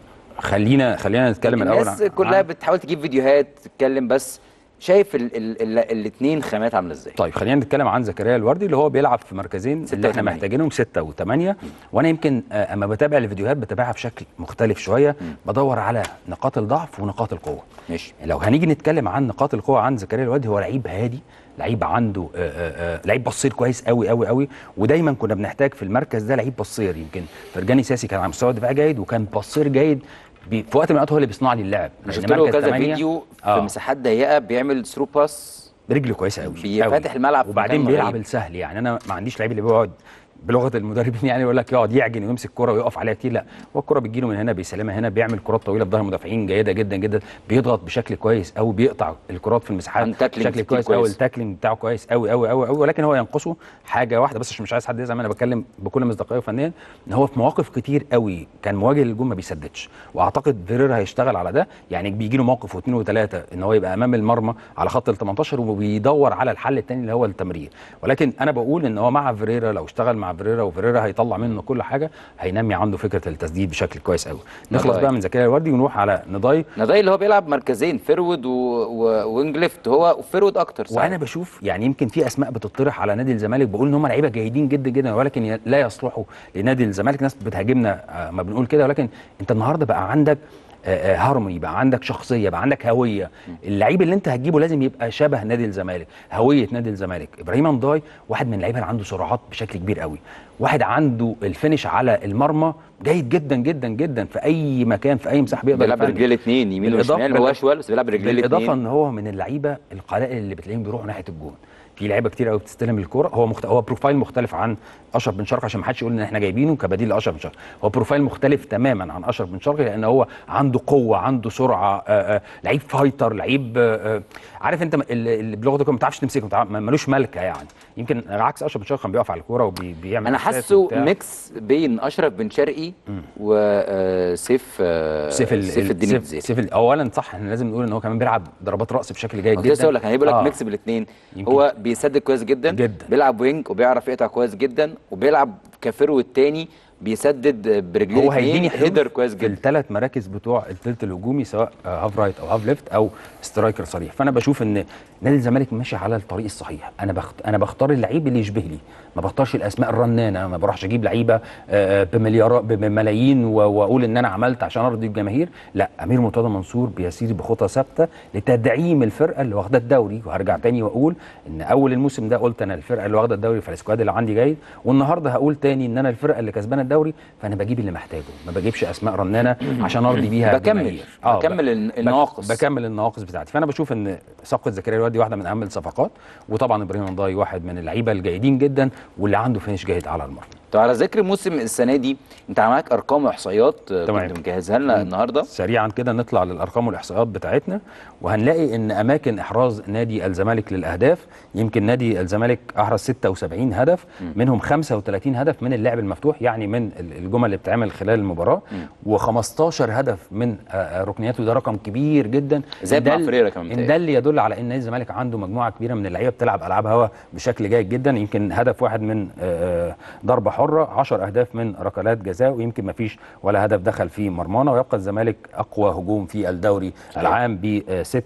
خلينا خلينا نتكلم الاول الناس عن- كلها عن- بتحاول تجيب فيديوهات تتكلم بس شايف ال ال ال الاثنين خامات عامله ازاي طيب خلينا نتكلم عن زكريا الوردي اللي هو بيلعب في مركزين ستة اللي احنا وتمانية. محتاجينهم ستة وثمانية وانا يمكن آه، اما بتابع الفيديوهات بتابعها بشكل مختلف شويه بدور على نقاط الضعف ونقاط القوه ماشي لو هنيجي نتكلم عن نقاط القوه عن زكريا الوردي هو لعيب هادي لعيب عنده آه، آه، آه، لعيب بصير كويس قوي قوي قوي ودايما كنا بنحتاج في المركز ده لعيب بصير يمكن فرجاني ساسي كان على مستوى الدفاع جيد وكان بصير جيد بي- في وقت من الاوقات هو اللي بيصنع لي اللعب انا لأن شفت له مركز كذا تمانية- فيديو في آه. مساحات ضيقه بيعمل ثرو باس رجله كويسه قوي بيفتح الملعب في وبعدين مكان بيلعب غريب. السهل يعني انا ما عنديش لعيب اللي بيقعد بلغه المدربين يعني يقول لك يقعد يعجن ويمسك كرة ويقف عليها كتير لا هو الكرة بتجيله من هنا بيسلمها هنا بيعمل كرات طويله بظهر المدافعين جيده جدا جدا بيضغط بشكل كويس قوي بيقطع الكرات في المساحات عنده تاكلينج بشكل كتير كويس قوي كويس. التاكلينج بتاعه كويس قوي قوي قوي قوي ولكن هو ينقصه حاجه واحده بس عشان مش عايز حد يزعل انا بتكلم بكل مصداقيه فنيا ان هو في مواقف كتير قوي كان مواجه للجون ما بيسددش واعتقد فيريرا هيشتغل على ده يعني بيجي له موقف واثنين وثلاثه ان هو يبقى امام المرمى على خط ال 18 وبيدور على الحل الثاني اللي هو التمرير ولكن انا بقول ان هو مع فيريرا لو اشتغل مع فيريرا وفيريرا هيطلع منه كل حاجه هينمي عنده فكره التسديد بشكل كويس قوي نخلص نضاي. بقى من زكريا الوردي ونروح على نضاي نضاي اللي هو بيلعب مركزين فيرود و... و... وينج ليفت هو فيرود اكتر ساعات. وانا بشوف يعني يمكن في اسماء بتطرح على نادي الزمالك بقول ان هم لعيبه جيدين جدا جدا ولكن ي- لا يصلحوا لنادي الزمالك ناس بتهاجمنا آه، ما بنقول كده ولكن انت النهارده بقى عندك آه، آه، هارموني بقى عندك شخصيه بقى عندك هويه اللعيب اللي انت هتجيبه لازم يبقى شبه نادي الزمالك هويه نادي الزمالك ابراهيم نضاي واحد من اللعيبه اللي عنده سرعات بشكل كبير قوي واحد عنده الفينش على المرمى جيد جدا جدا جدا في اي مكان في اي مساحه بيقدر بيلعب يفنش. برجليه الاثنين يمين بالإضافة- وشمال هو بالإضافة- اشول بس بيلعب برجليه بالاضافه الاثنين ان هو من اللعيبه القلائل اللي بتلاقيهم بيروحوا ناحيه الجون في لعيبه كتير قوي بتستلم الكوره هو مخت... هو بروفايل مختلف عن اشرف بن شرقي عشان ما حدش يقول ان احنا جايبينه كبديل لاشرف بن شرقي هو بروفايل مختلف تماما عن اشرف بن شرقي لان هو عنده قوه عنده سرعه آآ آآ لعيب فايتر لعيب آآ عارف انت اللي اللي بلغه الكوره ما تعرفش تمسكه ما تعرف- ملوش ملكه يعني يمكن عكس اشرف بن شرقي كان بيقف على الكوره وبيعمل انا إحساس حاسه وبتاع. ميكس بين اشرف بن شرقي وسيف سيف ال- سيف الدين سيف, الجزيري سيف ال- اولا صح احنا لازم نقول ان هو كمان بيلعب ضربات راس بشكل جيد كنت جدا لسه اقول لك انا بقول لك آه. ميكس بالاثنين يمكن. هو بيسدد كويس جدا جدا. بيلعب وينج وبيعرف يقطع كويس جدا وبيلعب كفيرو التاني بيسدد برجليه هو الاتنين، هيديني حلول هيدر كويس في جدا الثلاث مراكز بتوع الثلث الهجومي سواء آه، هاف رايت او هاف ليفت او سترايكر صريح فانا بشوف ان نادي الزمالك ماشي على الطريق الصحيح انا بخت... انا بختار اللعيب اللي يشبه لي ما بختارش الاسماء الرنانه ما بروحش اجيب لعيبه آه، بمليارات بملايين و- واقول ان انا عملت عشان ارضي الجماهير لا امير مرتضى منصور بيسير بخطى ثابته لتدعيم الفرقه اللي واخده الدوري وهرجع تاني واقول ان اول الموسم ده قلت انا الفرقه اللي واخده الدوري فالسكواد اللي عندي جيد والنهارده هقول تاني ان انا الفرقه اللي كسبانه الدوري فانا بجيب اللي محتاجه ما بجيبش اسماء رنانه عشان ارضي بيها بكمل. الجماهير. بكمل ب- ال- بك- النواقص. بكمل النواقص بتاعتي فانا بشوف ان صفقه زكريا الواد دي واحده من اهم الصفقات وطبعا ابراهيم نضاي واحد من اللعيبه الجيدين جدا واللي عنده فينش جيد على المرمى طب على ذكر موسم السنه دي انت معاك ارقام واحصائيات آه، تمام. كنت مجهزها لنا النهارده سريعا كده نطلع للارقام والاحصائيات بتاعتنا وهنلاقي ان اماكن احراز نادي الزمالك للاهداف يمكن نادي الزمالك احرز 76 هدف منهم 35 هدف من اللعب المفتوح يعني من ال- الجمل اللي بتتعمل خلال المباراه و15 هدف من آه، آه، ركنيات وده رقم كبير جدا زاد إن مع ده- فريرة كمان إن متهيألي. ده اللي يدل على ان نادي الزمالك عنده مجموعه كبيره من اللعيبه بتلعب العاب هوا بشكل جيد جدا يمكن هدف واحد من آه، آه، ضربه حره 10 اهداف من ركلات جزاء ويمكن ما فيش ولا هدف دخل في مرمانا ويبقى الزمالك اقوى هجوم في الدوري العام ب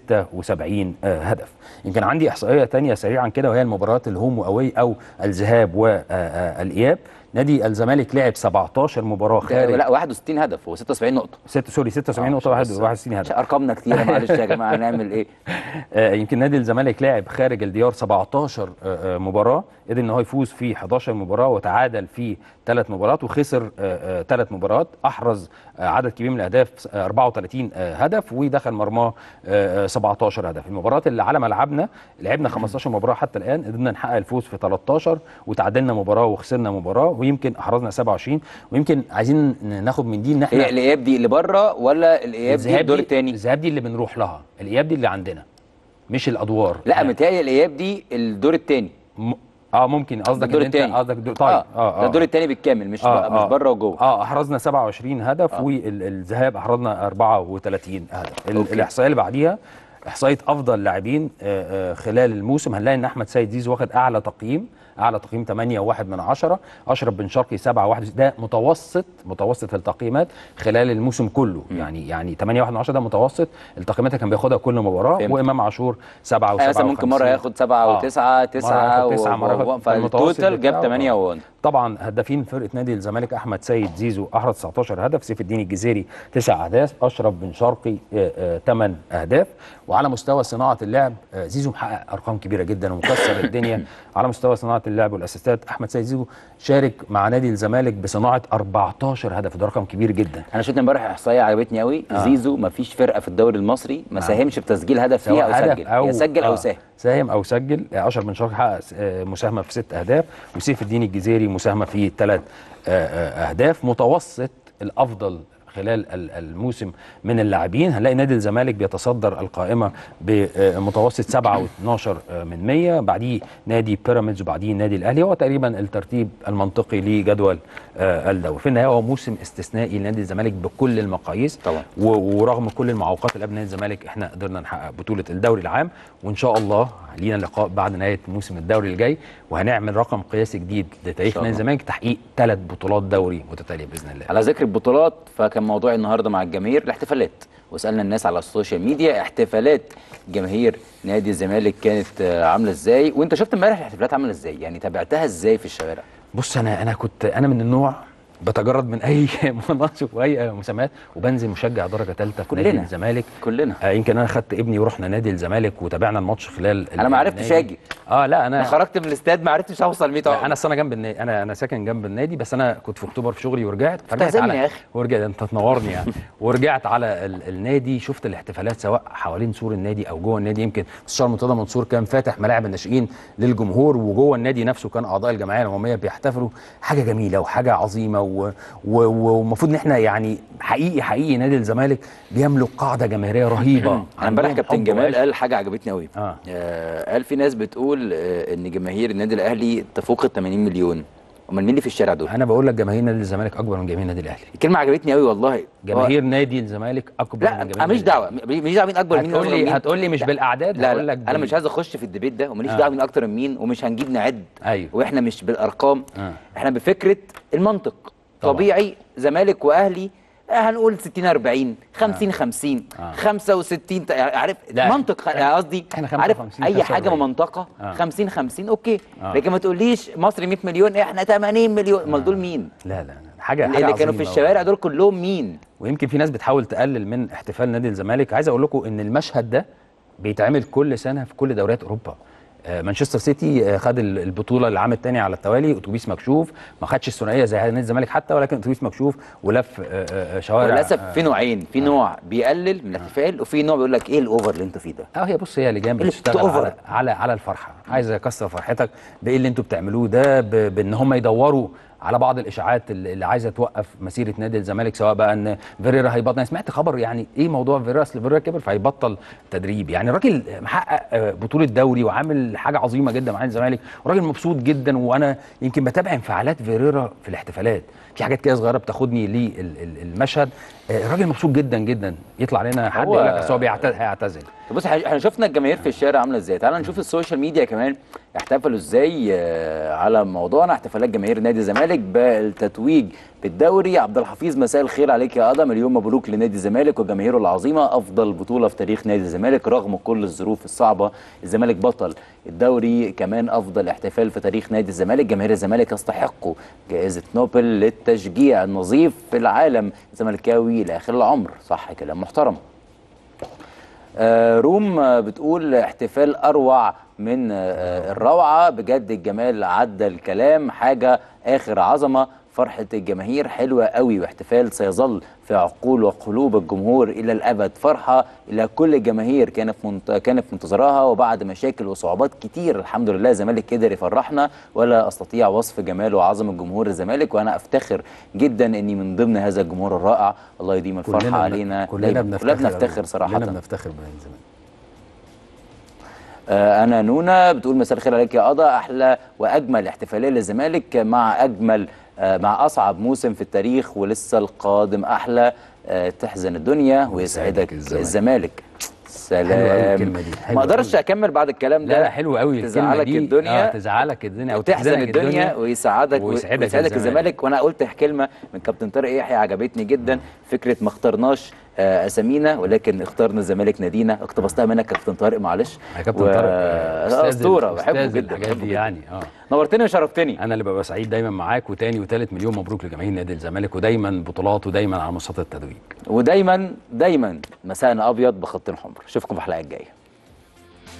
76 آه، هدف يمكن عندي احصائيه تانية سريعا كده وهي المباريات الهوم واوي او الذهاب والاياب نادي الزمالك لعب 17 مباراه ده- خارج لا 61 هدف هو 76 نقطه ست سوري 76 آه، نقطه واحد- بس- 61 هدف ارقامنا كتيره معلش يا جماعه هنعمل ايه آه، يمكن نادي الزمالك لعب خارج الديار 17 آه، آه، مباراه قدر ان هو يفوز في 11 مباراه وتعادل في ثلاث مباريات وخسر ثلاث مباريات احرز آه، عدد كبير من الاهداف آه، 34 آه، هدف ودخل مرماه آه، آه، 17 هدف المباريات اللي على ملعبنا لعبنا 15 مباراه حتى الان قدرنا نحقق الفوز في 13 وتعادلنا مباراه وخسرنا مباراه ويمكن احرزنا 27 ويمكن عايزين ناخد من دي ان احنا هي الاياب دي اللي بره ولا الاياب دي الذهاب الدور دي- الثاني الذهاب دي اللي بنروح لها الاياب دي اللي عندنا مش الادوار لا يعني متهيألي الاياب دي الدور الثاني م... اه ممكن قصدك الدور ان انت التاني. قصدك دور... طيب اه ده الدور الثاني بالكامل مش آه، مش آه. بره وجوه اه احرزنا 27 هدف آه. والذهاب احرزنا 34 هدف ال- أوكي. الاحصائيه اللي بعديها احصائيه افضل لاعبين آه، آه، خلال الموسم هنلاقي ان احمد سيد زيزو واخد اعلى تقييم اعلى تقييم 8 و1 من 10 اشرف بن شرقي 7 1 ده متوسط متوسط التقييمات خلال الموسم كله يعني يعني 8 1 من 10 ده متوسط التقييمات اللي كان بياخدها كل مباراه فهمت. وامام عاشور 7 و7 آه، مثلا ممكن مره ياخد 7 و9 9 تسعة مرة ياخد- فالتوتال جاب بتاعه. 8 و1 طبعا هدافين فرقه نادي الزمالك احمد سيد زيزو احرز 19 هدف سيف الدين الجزيري 9 اهداف اشرف بن شرقي 8 اهداف وعلى مستوى صناعه اللعب آه، زيزو محقق ارقام كبيره جدا ومكسر الدنيا على مستوى صناعه اللعب والاسيستات احمد سيد زيزو شارك مع نادي الزمالك بصناعه 14 هدف ده رقم كبير جدا انا شفت امبارح احصائيه عجبتني قوي آه. زيزو ما فيش فرقه في الدوري المصري ما ساهمش بتسجيل هدف فيها او سواء سجل يا سجل او آه، ساهم ساهم او سجل آه، اشرف بن شرقي حقق آه، مساهمه في ست اهداف وسيف الدين الجزيري مساهمه في ثلاث اهداف متوسط الافضل خلال ال- الموسم من اللاعبين هنلاقي نادي الزمالك بيتصدر القائمه بمتوسط 7 و12 من 100 بعديه نادي بيراميدز وبعديه النادي الاهلي هو تقريبا الترتيب المنطقي لجدول آه، الدوري في النهايه هو موسم استثنائي لنادي الزمالك بكل المقاييس طبعا. و- ورغم كل المعوقات اللي قبل نادي الزمالك احنا قدرنا نحقق بطوله الدوري العام وان شاء الله لينا لقاء بعد نهايه موسم الدوري الجاي وهنعمل رقم قياسي جديد لتاريخ شاء نادي الله. الزمالك تحقيق ثلاث بطولات دوري متتاليه باذن الله على ذكر البطولات فكان موضوعي النهارده مع الجماهير الاحتفالات وسالنا الناس على السوشيال ميديا احتفالات جماهير نادي الزمالك كانت آه، عامله ازاي وانت شفت امبارح الاحتفالات عامله ازاي يعني تابعتها ازاي في الشوارع بص انا انا كنت انا من النوع بتجرد من اي مناصب واي مسميات وبنزل مشجع درجه ثالثه في نادي كلنا. الزمالك كلنا آه يمكن انا خدت ابني ورحنا نادي الزمالك وتابعنا الماتش خلال انا ما عرفتش النادي. اجي اه لا انا انا خرجت من الاستاد ما عرفتش اوصل 100 لا انا اصل انا جنب النادي انا انا ساكن جنب النادي بس انا كنت في اكتوبر في شغلي ورجعت فرجعت بتعزمني على يا أخي. ورجعت انت تنورني يعني ورجعت على ال... النادي شفت الاحتفالات سواء حوالين سور النادي او جوه النادي يمكن مستشار مرتضى منصور كان فاتح ملاعب الناشئين للجمهور وجوه النادي نفسه كان اعضاء الجمعيه العموميه بيحتفلوا حاجه جميله وحاجه عظيمه و... و... ومفروض ان احنا يعني حقيقي حقيقي نادي الزمالك بيملك قاعده جماهيريه رهيبه انا امبارح عندهم كابتن حب جمال وعشق. قال حاجه عجبتني قوي آه. آه قال في ناس بتقول آه ان جماهير النادي الاهلي تفوق ال 80 مليون امال مين اللي في الشارع دول انا بقول لك جماهير نادي الزمالك اكبر من جماهير النادي الاهلي الكلمه عجبتني قوي والله جماهير نادي الزمالك اكبر لا من جماهير انا ماليش النادي دعوه ماليش دعوه مين اكبر مين هتقول أصغر لي مين. هتقول لي مش لا. بالاعداد لا هقول لا لك انا بال- مش عايز اخش في الديبيت ده وماليش آه. دعوه مين اكتر من مين ومش هنجيب نعد ايوه واحنا مش بالارقام آه. احنا بفكره المنطق طبعاً. طبيعي زمالك واهلي آه، هنقول 60 40 50 50 آه. 65 يعني عارف لا، منطق خ- يعني قصدي إحنا عارف 55 اي حاجه 45. منطقه آه. 50 50 اوكي آه. لكن ما تقوليش مصر 100 مليون احنا 80 مليون امال دول مين لا لا لا حاجه حاجه اللي كانوا في عظيمة الشوارع دول كلهم مين ويمكن في ناس بتحاول تقلل من احتفال نادي الزمالك عايز اقول لكم ان المشهد ده بيتعمل كل سنه في كل دوريات اوروبا آه، مانشستر سيتي آه، خد ال- البطوله العام الثاني على التوالي اتوبيس مكشوف ما خدش الثنائيه زي نادي الزمالك حتى ولكن اتوبيس مكشوف ولف آه، آه، شوارع وللاسف آه، في نوعين في نوع بيقلل من الاحتفال وفي نوع بيقول لك ايه الاوفر اللي انتوا فيه ده اه هي بص هي لجان اللي بتشتغل بتأوفر. على على على الفرحه عايزه اكسر فرحتك بايه اللي انتوا بتعملوه ده ب- بان هم يدوروا على بعض الاشاعات اللي اللي عايزه توقف مسيره نادي الزمالك سواء بقى ان فيريرا هيبطل انا سمعت خبر يعني ايه موضوع فيريرا اصل فيريرا كبر فهيبطل تدريب يعني الراجل محقق آه، بطوله دوري وعامل حاجه عظيمه جدا مع نادي الزمالك وراجل مبسوط جدا وانا يمكن بتابع انفعالات فيريرا في الاحتفالات في حاجات كده صغيره بتاخدني للمشهد آه، الراجل مبسوط جدا جدا يطلع لنا حد هو- يقول لك أصل هو بيعت- هيعتزل طب بص احنا شفنا الجماهير في الشارع عامله ازاي تعال نشوف السوشيال ميديا كمان احتفلوا ازاي آه، على موضوعنا احتفالات جماهير نادي الزمالك بالتتويج بالدوري عبد الحفيظ مساء الخير عليك يا ادم مليون مبروك لنادي الزمالك وجماهيره العظيمه افضل بطوله في تاريخ نادي الزمالك رغم كل الظروف الصعبه الزمالك بطل الدوري كمان افضل احتفال في تاريخ نادي الزمالك جماهير الزمالك يستحقوا جائزه نوبل للتشجيع النظيف في العالم الزملكاوي لاخر العمر صح كلام محترم آه، روم آه، بتقول احتفال اروع من آه، الروعه بجد الجمال عدى الكلام حاجه اخر عظمه فرحه الجماهير حلوه قوي واحتفال سيظل في عقول وقلوب الجمهور الى الابد فرحه الى كل الجماهير كانت منت... كانت في انتظارها وبعد مشاكل وصعوبات كتير الحمد لله الزمالك قدر يفرحنا ولا استطيع وصف جمال وعظمه جمهور الزمالك وانا افتخر جدا اني من ضمن هذا الجمهور الرائع الله يديم الفرحه كلنا بن- علينا كلنا دايماً. بنفتخر كلنا بنفتخر صراحه كلنا بنفتخر بنادي الزمالك آه، انا نونا بتقول مساء الخير عليك يا قضا احلى واجمل احتفاليه للزمالك مع اجمل آه، مع اصعب موسم في التاريخ ولسه القادم احلى آه، تحزن الدنيا ويسعدك الزمالك. الزمالك حلوة أوي سلام الكلمة دي، حلوة ما اقدرش أوي. اكمل بعد الكلام ده لا لا حلو قوي الكلمة تزعلك دي. الدنيا اه تزعلك الدنيا او وتحزن تحزنك الدنيا ويسعدك ويسعدك ويسعدك الزمالك. الزمالك وانا قلت كلمه من كابتن طارق يحيى عجبتني جدا فكره ما اخترناش آه، اسامينا ولكن اخترنا الزمالك نادينا اقتبستها منك يا كابتن طارق معلش يا كابتن و- طارق آه، أستاذ- اسطوره بحبه أستاذ جدا الحاجات بحبه دي جدا. يعني اه نورتني وشرفتني انا اللي ببقى سعيد دايما معاك وتاني وتالت مليون مبروك لجماهير نادي الزمالك ودايما بطولات ودايما على منصات التتويج ودايما دايما مساءنا ابيض بخط حمر اشوفكم في الحلقه الجايه